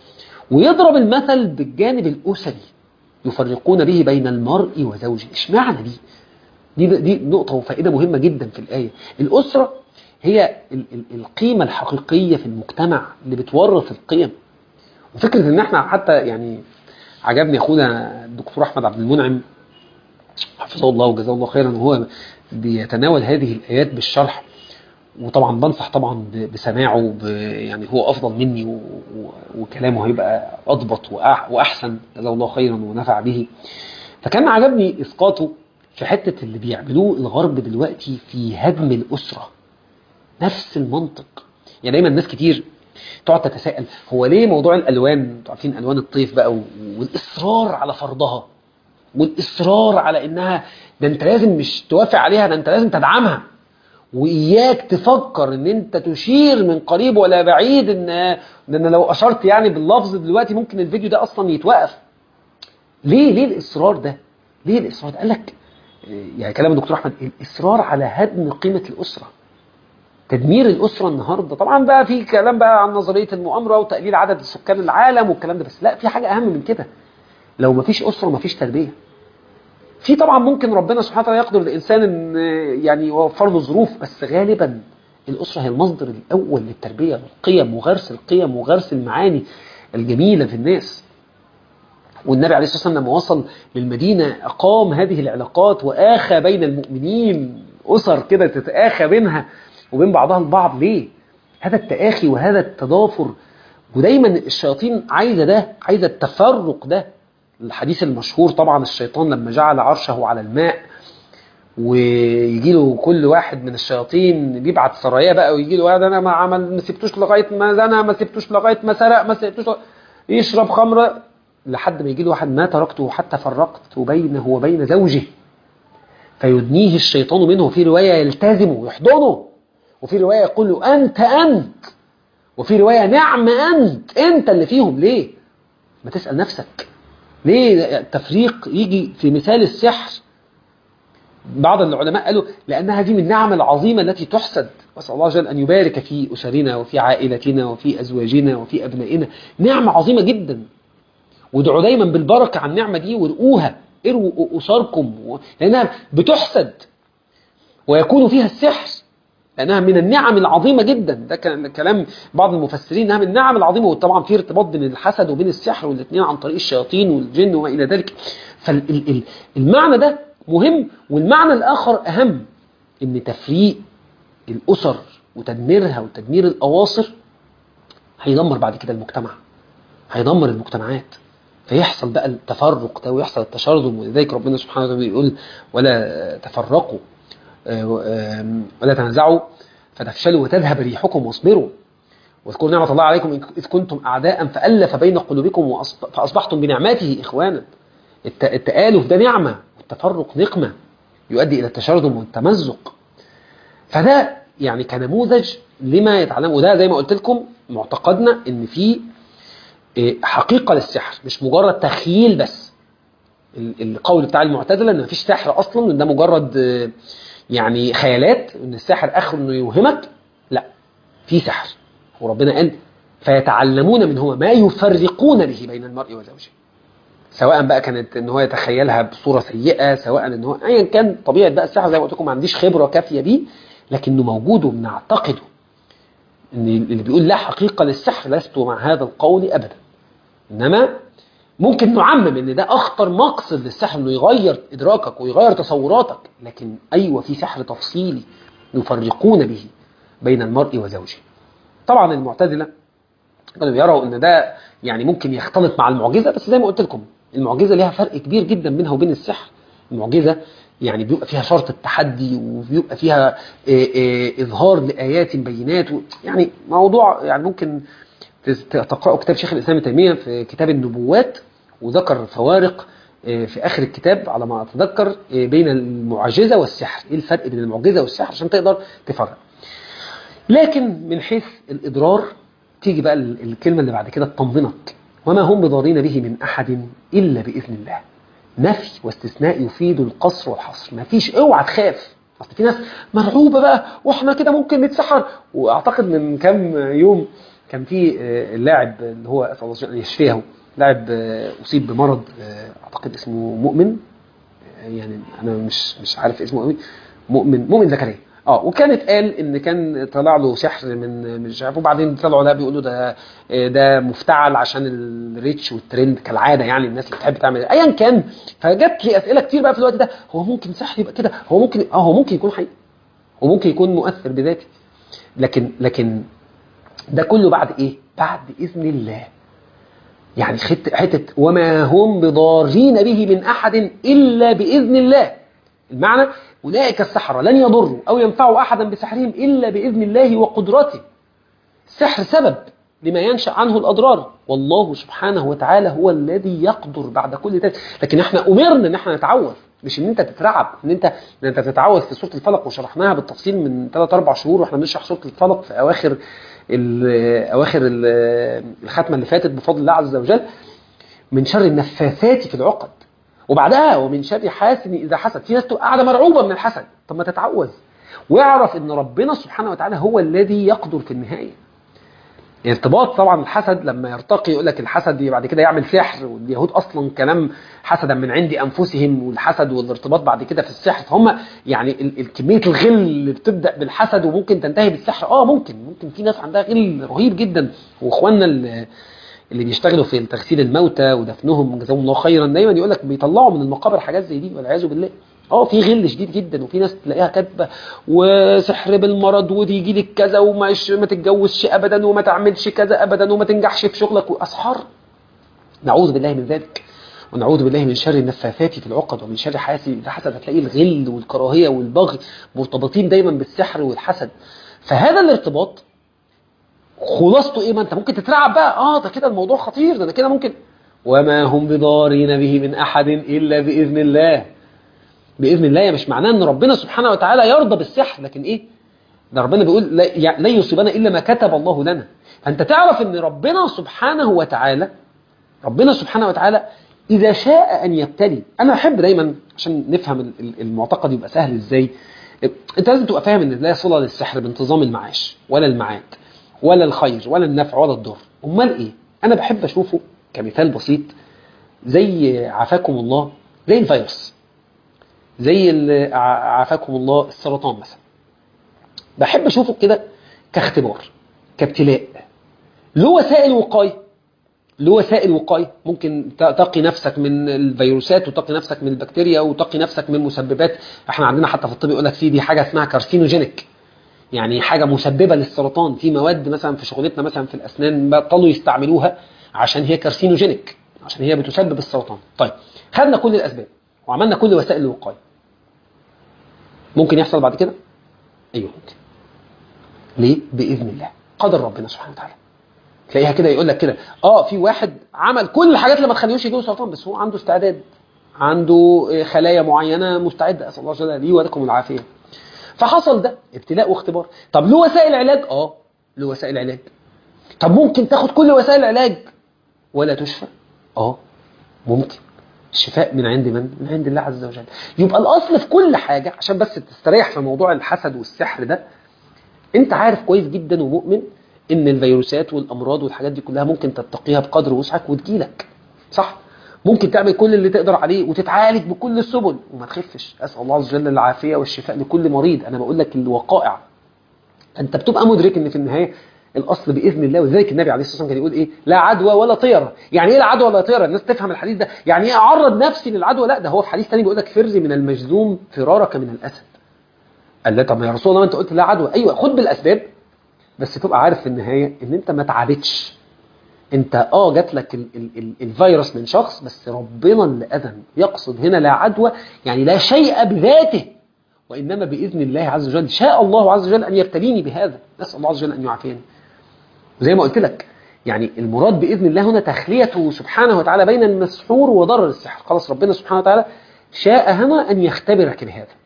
ويضرب المثل بالجانب الاسري يفرقون به بين المرء وزوجه اشمعنى دي دي دي نقطه وفائده مهمه جدا في الايه الاسره هي ال ال القيمه الحقيقيه في المجتمع اللي بتورث القيم وفكره ان احنا حتى يعني عجبني اخونا الدكتور احمد عبد المنعم حفظه الله وجزاه الله خيرا وهو بيتناول هذه الايات بالشرح وطبعا بنصح طبعا بسماعه يعني هو افضل مني و... و... وكلامه هيبقى اضبط وأح... واحسن جزاه الله خيرا ونفع به فكان عجبني اسقاطه في حته اللي بيعملوه الغرب دلوقتي في هدم الاسره نفس المنطق يعني دايما ناس كتير تقعد تتساءل هو ليه موضوع الالوان انتوا عارفين الوان الطيف بقى والاصرار على فرضها والاصرار على انها ده انت لازم مش توافق عليها ده انت لازم تدعمها واياك تفكر ان انت تشير من قريب ولا بعيد ان ان لو اشرت يعني باللفظ دلوقتي ممكن الفيديو ده اصلا يتوقف ليه ليه الاصرار ده ليه الاصرار ده قال لك يعني كلام الدكتور احمد الاصرار على هدم قيمه الاسره تدمير الاسره النهارده طبعا بقى في كلام بقى عن نظريه المؤامره وتقليل عدد سكان العالم والكلام ده بس لا في حاجه اهم من كده لو مفيش اسره مفيش تربيه في طبعا ممكن ربنا سبحانه وتعالى يقدر الانسان ان يعني يوفر له ظروف بس غالبا الاسره هي المصدر الاول للتربيه والقيم وغرس القيم وغرس المعاني الجميله في الناس والنبي عليه الصلاه والسلام لما وصل للمدينه اقام هذه العلاقات واخى بين المؤمنين اسر كده تتاخى بينها وبين بعضها البعض ليه؟ هذا التآخي وهذا التضافر ودايما الشياطين عايزه ده عايزه التفرق ده الحديث المشهور طبعا الشيطان لما جعل عرشه على الماء ويجي له كل واحد من الشياطين بيبعت سرايا بقى ويجي له ده انا ما عمل ما سبتوش لغايه ما زنى ما سبتوش لغايه ما سرق ما سبتوش لغاية يشرب خمره لحد ما يجي له واحد ما تركته حتى فرقت بينه وبين زوجه فيدنيه الشيطان منه في روايه يلتزمه ويحضنه وفي روايه يقول له انت انت وفي روايه نعم انت انت اللي فيهم ليه؟ ما تسال نفسك ليه التفريق يجي في مثال السحر بعض العلماء قالوا لأنها دي من النعم العظيمة التي تحسد وأسأل الله جل أن يبارك في أسرنا وفي عائلتنا وفي أزواجنا وفي أبنائنا نعمة عظيمة جدا وادعوا دايما بالبركة على النعمة دي وارقوها اروا أسركم لأنها بتحسد ويكون فيها السحر لأنها من النعم العظيمة جدا ده كلام بعض المفسرين أنها من النعم العظيمة وطبعا في ارتباط بين الحسد وبين السحر والاثنين عن طريق الشياطين والجن وما إلى ذلك فالمعنى ده مهم والمعنى الآخر أهم أن تفريق الأسر وتدميرها وتدمير الأواصر هيدمر بعد كده المجتمع هيدمر المجتمعات فيحصل بقى التفرق ده ويحصل التشرذم ولذلك ربنا سبحانه وتعالى بيقول ولا تفرقوا ولا تنازعوا فتفشلوا وتذهب ريحكم واصبروا واذكروا نعمة الله عليكم إذ كنتم أعداء فألف بين قلوبكم فأصبحتم بنعمته إخوانا التآلف ده نعمة والتفرق نقمة يؤدي إلى التشرذم والتمزق فده يعني كنموذج لما يتعلم وده زي ما قلت لكم معتقدنا ان في حقيقة للسحر مش مجرد تخيل بس القول بتاع المعتزلة ان مفيش سحر اصلا ان ده مجرد يعني خيالات ان السحر اخره انه يوهمك لا في سحر وربنا قال فيتعلمون منهما ما يفرقون به بين المرء وزوجه سواء بقى كانت ان هو يتخيلها بصوره سيئه سواء ان هو ايا كان طبيعه بقى السحر زي ما قلت لكم ما عنديش خبره كافيه بيه لكنه موجود وبنعتقده ان اللي بيقول لا حقيقه للسحر لست مع هذا القول ابدا انما ممكن نعمم ان ده اخطر مقصد للسحر انه يغير ادراكك ويغير تصوراتك لكن ايوه في سحر تفصيلي يفرقون به بين المرء وزوجه طبعا المعتزله كانوا بيروا ان ده يعني ممكن يختلط مع المعجزه بس زي ما قلت لكم المعجزه ليها فرق كبير جدا بينها وبين السحر المعجزه يعني بيبقى فيها شرط التحدي وبيبقى فيها إيه إيه اظهار لايات بينات يعني موضوع يعني ممكن تقرأوا كتاب شيخ الإسلام ابن تيمية في كتاب النبوات وذكر فوارق في آخر الكتاب على ما أتذكر بين المعجزة والسحر إيه الفرق بين المعجزة والسحر عشان تقدر تفرق لكن من حيث الإضرار تيجي بقى الكلمة اللي بعد كده تطمنك وما هم بضارين به من أحد إلا بإذن الله نفي واستثناء يفيد القصر والحصر ما فيش اوعى تخاف اصل في ناس مرعوبه بقى واحنا كده ممكن نتسحر واعتقد من كام يوم كان في آه، اللاعب اللي هو اسال الله ان يشفيه لاعب آه، اصيب بمرض آه، اعتقد اسمه مؤمن آه، يعني انا مش مش عارف اسمه قوي مؤمن مؤمن زكريا اه وكانت قال ان كان طلع له سحر من مش عارف وبعدين طلعوا لا بيقولوا ده ده مفتعل عشان الريتش والترند كالعاده يعني الناس اللي بتحب تعمل ايا كان فجت لي اسئله كتير بقى في الوقت ده هو ممكن سحر يبقى كده هو ممكن اه هو ممكن يكون حقيقي وممكن يكون مؤثر بذاته لكن لكن ده كله بعد ايه؟ بعد اذن الله يعني خت- حته وما هم بضارين به من احد الا باذن الله المعنى اولئك السحره لن يضروا او ينفعوا احدا بسحرهم الا باذن الله وقدرته السحر سبب لما ينشا عنه الاضرار والله سبحانه وتعالى هو الذي يقدر بعد كل ذلك لكن احنا امرنا ان احنا نتعوذ مش ان انت تترعب ان انت ان انت تتعوذ في سوره الفلق وشرحناها بالتفصيل من 3 4 شهور واحنا بنشرح سوره الفلق في اواخر ال- اواخر ال- الختمه اللي فاتت بفضل الله عز وجل من شر النفاثات في العقد وبعدها ومن شر حاسد اذا حسد في ناس تبقى قاعده مرعوبه من الحسد طب ما تتعوذ واعرف ان ربنا سبحانه وتعالى هو الذي يقدر في النهايه ارتباط طبعا الحسد لما يرتقي يقول لك الحسد بعد كده يعمل سحر واليهود اصلا كلام حسدا من عند انفسهم والحسد والارتباط بعد كده في السحر فهم يعني ال- ال- كميه الغل اللي بتبدا بالحسد وممكن تنتهي بالسحر اه ممكن ممكن في ناس عندها غل رهيب جدا واخواننا اللي اللي بيشتغلوا في تغسيل الموتى ودفنهم جزاهم الله خيرا دايما يقول لك بيطلعوا من المقابر حاجات زي دي والعياذ بالله اه في غل شديد جدا وفي ناس تلاقيها كاتبه وسحر بالمرض ودي يجي لك كذا وما ما تتجوزش ابدا وما تعملش كذا ابدا وما تنجحش في شغلك واسحار نعوذ بالله من ذلك ونعوذ بالله من شر النفاثات في العقد ومن شر حاسد اذا حسد هتلاقي الغل والكراهيه والبغي مرتبطين دايما بالسحر والحسد فهذا الارتباط خلاصته ايه ما انت ممكن تترعب بقى اه ده كده الموضوع خطير ده انا كده ممكن وما هم بضارين به من احد الا باذن الله باذن الله مش معناه ان ربنا سبحانه وتعالى يرضى بالسحر لكن ايه ده ربنا بيقول لا يعني لن يصيبنا الا ما كتب الله لنا فانت تعرف ان ربنا سبحانه وتعالى ربنا سبحانه وتعالى اذا شاء ان يبتلي انا احب دايما عشان نفهم ال- ال- المعتقد يبقى سهل ازاي انت لازم تبقى فاهم ان لا صله للسحر بانتظام المعاش ولا المعاد ولا الخير ولا النفع ولا الضر امال ايه انا بحب اشوفه كمثال بسيط زي عافاكم الله زي الفيروس زي ال- ع- عافاكم الله السرطان مثلا بحب اشوفه كده كاختبار كابتلاء له وسائل وقايه له وسائل وقايه ممكن ت- تقي نفسك من الفيروسات وتقي نفسك من البكتيريا وتقي نفسك من مسببات احنا عندنا حتى في الطب يقول لك في دي حاجه اسمها كارسينوجينيك يعني حاجه مسببه للسرطان في مواد مثلا في شغلتنا مثلا في الاسنان بطلوا يستعملوها عشان هي كارسينوجينيك عشان هي بتسبب السرطان طيب خدنا كل الاسباب وعملنا كل وسائل الوقايه ممكن يحصل بعد كده ايوه ممكن ليه باذن الله قدر ربنا سبحانه وتعالى تلاقيها كده يقول لك كده اه في واحد عمل كل الحاجات اللي ما تخليهوش يجيله سرطان بس هو عنده استعداد عنده آه، خلايا معينه مستعده اسال الله جل لي ولكم العافيه فحصل ده ابتلاء واختبار طب له وسائل علاج اه له وسائل علاج طب ممكن تاخد كل وسائل العلاج ولا تشفى اه ممكن الشفاء من عند من؟ من عند الله عز وجل يبقى الأصل في كل حاجة عشان بس تستريح في موضوع الحسد والسحر ده انت عارف كويس جدا ومؤمن ان الفيروسات والامراض والحاجات دي كلها ممكن تتقيها بقدر وسعك وتجيلك صح ممكن تعمل كل اللي تقدر عليه وتتعالج بكل السبل وما تخفش اسال الله عز وجل العافيه والشفاء لكل مريض انا بقول لك الوقائع انت بتبقى مدرك ان في النهايه الاصل باذن الله ولذلك النبي عليه الصلاه والسلام كان يقول ايه لا عدوى ولا طيره يعني ايه لا عدوى ولا طيره الناس تفهم الحديث ده يعني ايه اعرض نفسي للعدوى لا ده هو في حديث ثاني بيقول لك فرزي من المجذوم فرارك من الاسد قال له طب يا رسول الله ما انت قلت لا عدوى ايوه خد بالاسباب بس تبقى عارف في النهايه ان انت ما تعبتش انت اه جات لك ال ال ال الفيروس من شخص بس ربنا اللي اذن يقصد هنا لا عدوى يعني لا شيء بذاته وانما باذن الله عز وجل شاء الله عز وجل ان يبتليني بهذا نسال الله عز وجل ان يعافيني وزي ما قلت لك يعني المراد باذن الله هنا تخليته سبحانه وتعالى بين المسحور وضرر السحر خلاص ربنا سبحانه وتعالى شاء هنا ان يختبرك بهذا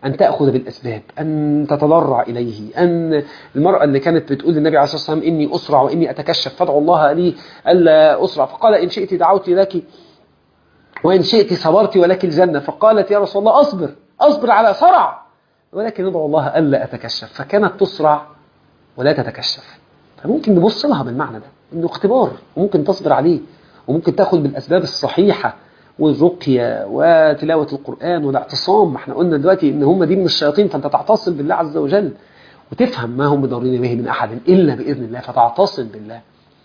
أن تأخذ بالأسباب أن تتضرع إليه أن المرأة اللي كانت بتقول للنبي عليه الصلاة والسلام إني أسرع وإني أتكشف فادعوا الله لي ألا أسرع فقال إن شئت دعوت لك وإن شئت صبرت ولك الجنة فقالت يا رسول الله أصبر أصبر على صرع ولكن ادعو الله ألا أتكشف فكانت تسرع ولا تتكشف فممكن نبص لها بالمعنى ده إنه اختبار وممكن تصبر عليه وممكن تاخد بالأسباب الصحيحة والرقية وتلاوة القرآن والاعتصام ما احنا قلنا دلوقتي ان هم دي من الشياطين فانت تعتصم بالله عز وجل وتفهم ما هم مضرين به من أحد إلا بإذن الله فتعتصم بالله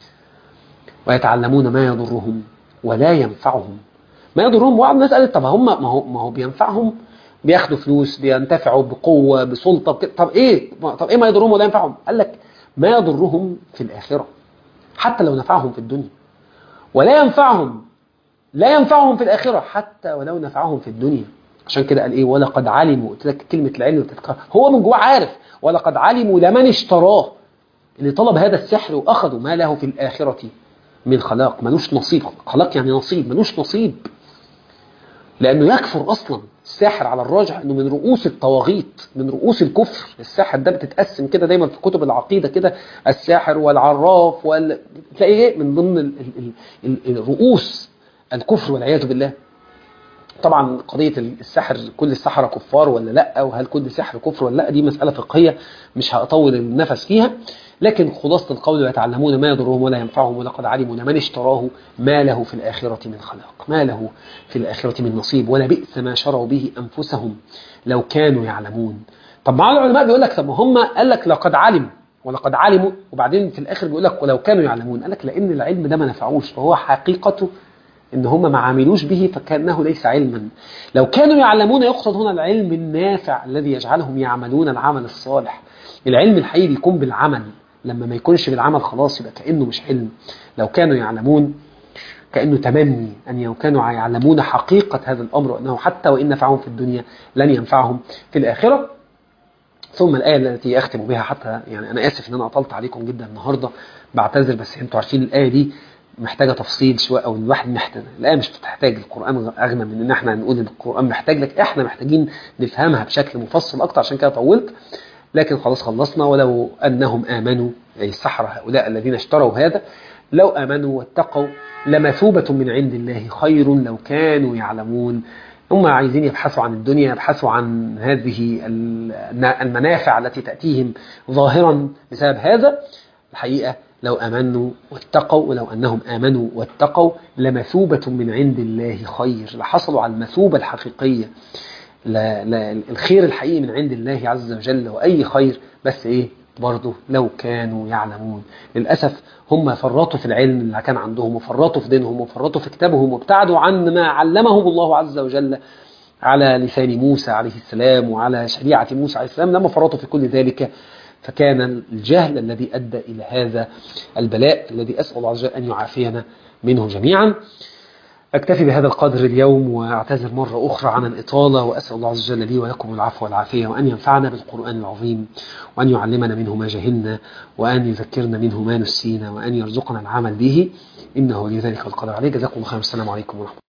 ويتعلمون ما يضرهم ولا ينفعهم ما يضرهم وبعض الناس قالت طب هم ما هو ما هو بينفعهم بياخدوا فلوس بينتفعوا بقوة بسلطة بك... طب ايه طب ايه ما يضرهم ولا ينفعهم قال لك ما يضرهم في الآخرة حتى لو نفعهم في الدنيا ولا ينفعهم لا ينفعهم في الآخرة حتى ولو نفعهم في الدنيا عشان كده قال ايه ولقد علموا قلت لك كلمة العلم بتتكرر هو من جواه عارف ولقد علموا لمن اشتراه اللي طلب هذا السحر واخذوا ما له في الآخرة من خلاق ملوش نصيب خلاق يعني نصيب ملوش نصيب لأنه يكفر أصلا الساحر على الراجح أنه من رؤوس الطواغيت من رؤوس الكفر الساحر ده بتتقسم كده دايما في كتب العقيدة كده الساحر والعراف وال... تلاقي ايه من ضمن ال... ال... ال... الرؤوس الكفر والعياذ بالله طبعا قضية السحر كل السحرة كفار ولا لا وهل كل سحر كفر ولا لا دي مسألة فقهية مش هطول النفس فيها لكن خلاصة القول ويتعلمون ما يضرهم ولا ينفعهم ولقد علموا لمن اشتراه ما له في الآخرة من خلاق ما له في الآخرة من نصيب ولا بئس ما شروا به أنفسهم لو كانوا يعلمون طب مع العلماء بيقول لك طب ما هم قال لك لقد علموا ولقد علموا وبعدين في الآخر بيقول لك ولو كانوا يعلمون قال لك لأن العلم ده ما نفعوش فهو حقيقته ان هم ما عاملوش به فكانه ليس علما لو كانوا يعلمون يقصد هنا العلم النافع الذي يجعلهم يعملون العمل الصالح العلم الحقيقي بيكون بالعمل لما ما يكونش بالعمل خلاص يبقى كانه مش علم لو كانوا يعلمون كانه تمني ان لو كانوا يعلمون حقيقه هذا الامر وانه حتى وان نفعهم في الدنيا لن ينفعهم في الاخره ثم الآية التي أختم بها حتى يعني أنا آسف إن أنا أطلت عليكم جدا النهاردة بعتذر بس أنتوا عارفين الآية دي محتاجة تفصيل شوية أو الواحد محتاج الآية مش بتحتاج القرآن أغنى من إن إحنا نقول إن القرآن محتاج لك إحنا محتاجين نفهمها بشكل مفصل أكتر عشان كده طولت لكن خلاص خلصنا ولو أنهم آمنوا أي السحرة هؤلاء الذين اشتروا هذا لو آمنوا واتقوا لمثوبة من عند الله خير لو كانوا يعلمون هم عايزين يبحثوا عن الدنيا يبحثوا عن هذه المنافع التي تأتيهم ظاهرا بسبب هذا الحقيقة لو آمنوا واتقوا ولو أنهم آمنوا واتقوا لمثوبة من عند الله خير لحصلوا على المثوبة الحقيقية لا لا الخير الحقيقي من عند الله عز وجل وأي خير بس إيه برضه لو كانوا يعلمون للأسف هم فرطوا في العلم اللي كان عندهم وفرطوا في دينهم وفرطوا في كتابهم وابتعدوا عن ما علمهم الله عز وجل على لسان موسى عليه السلام وعلى شريعة موسى عليه السلام لما فرطوا في كل ذلك فكان الجهل الذي أدى إلى هذا البلاء الذي أسأل الله عز وجل أن يعافينا منه جميعا أكتفي بهذا القدر اليوم وأعتذر مرة أخرى عن الإطالة وأسأل الله عز وجل لي ولكم العفو والعافية وأن ينفعنا بالقرآن العظيم وأن يعلمنا منه ما جهلنا وأن يذكرنا منه ما نسينا وأن يرزقنا العمل به إنه لذلك القدر عليه جزاكم الله خير والسلام عليكم ورحمة الله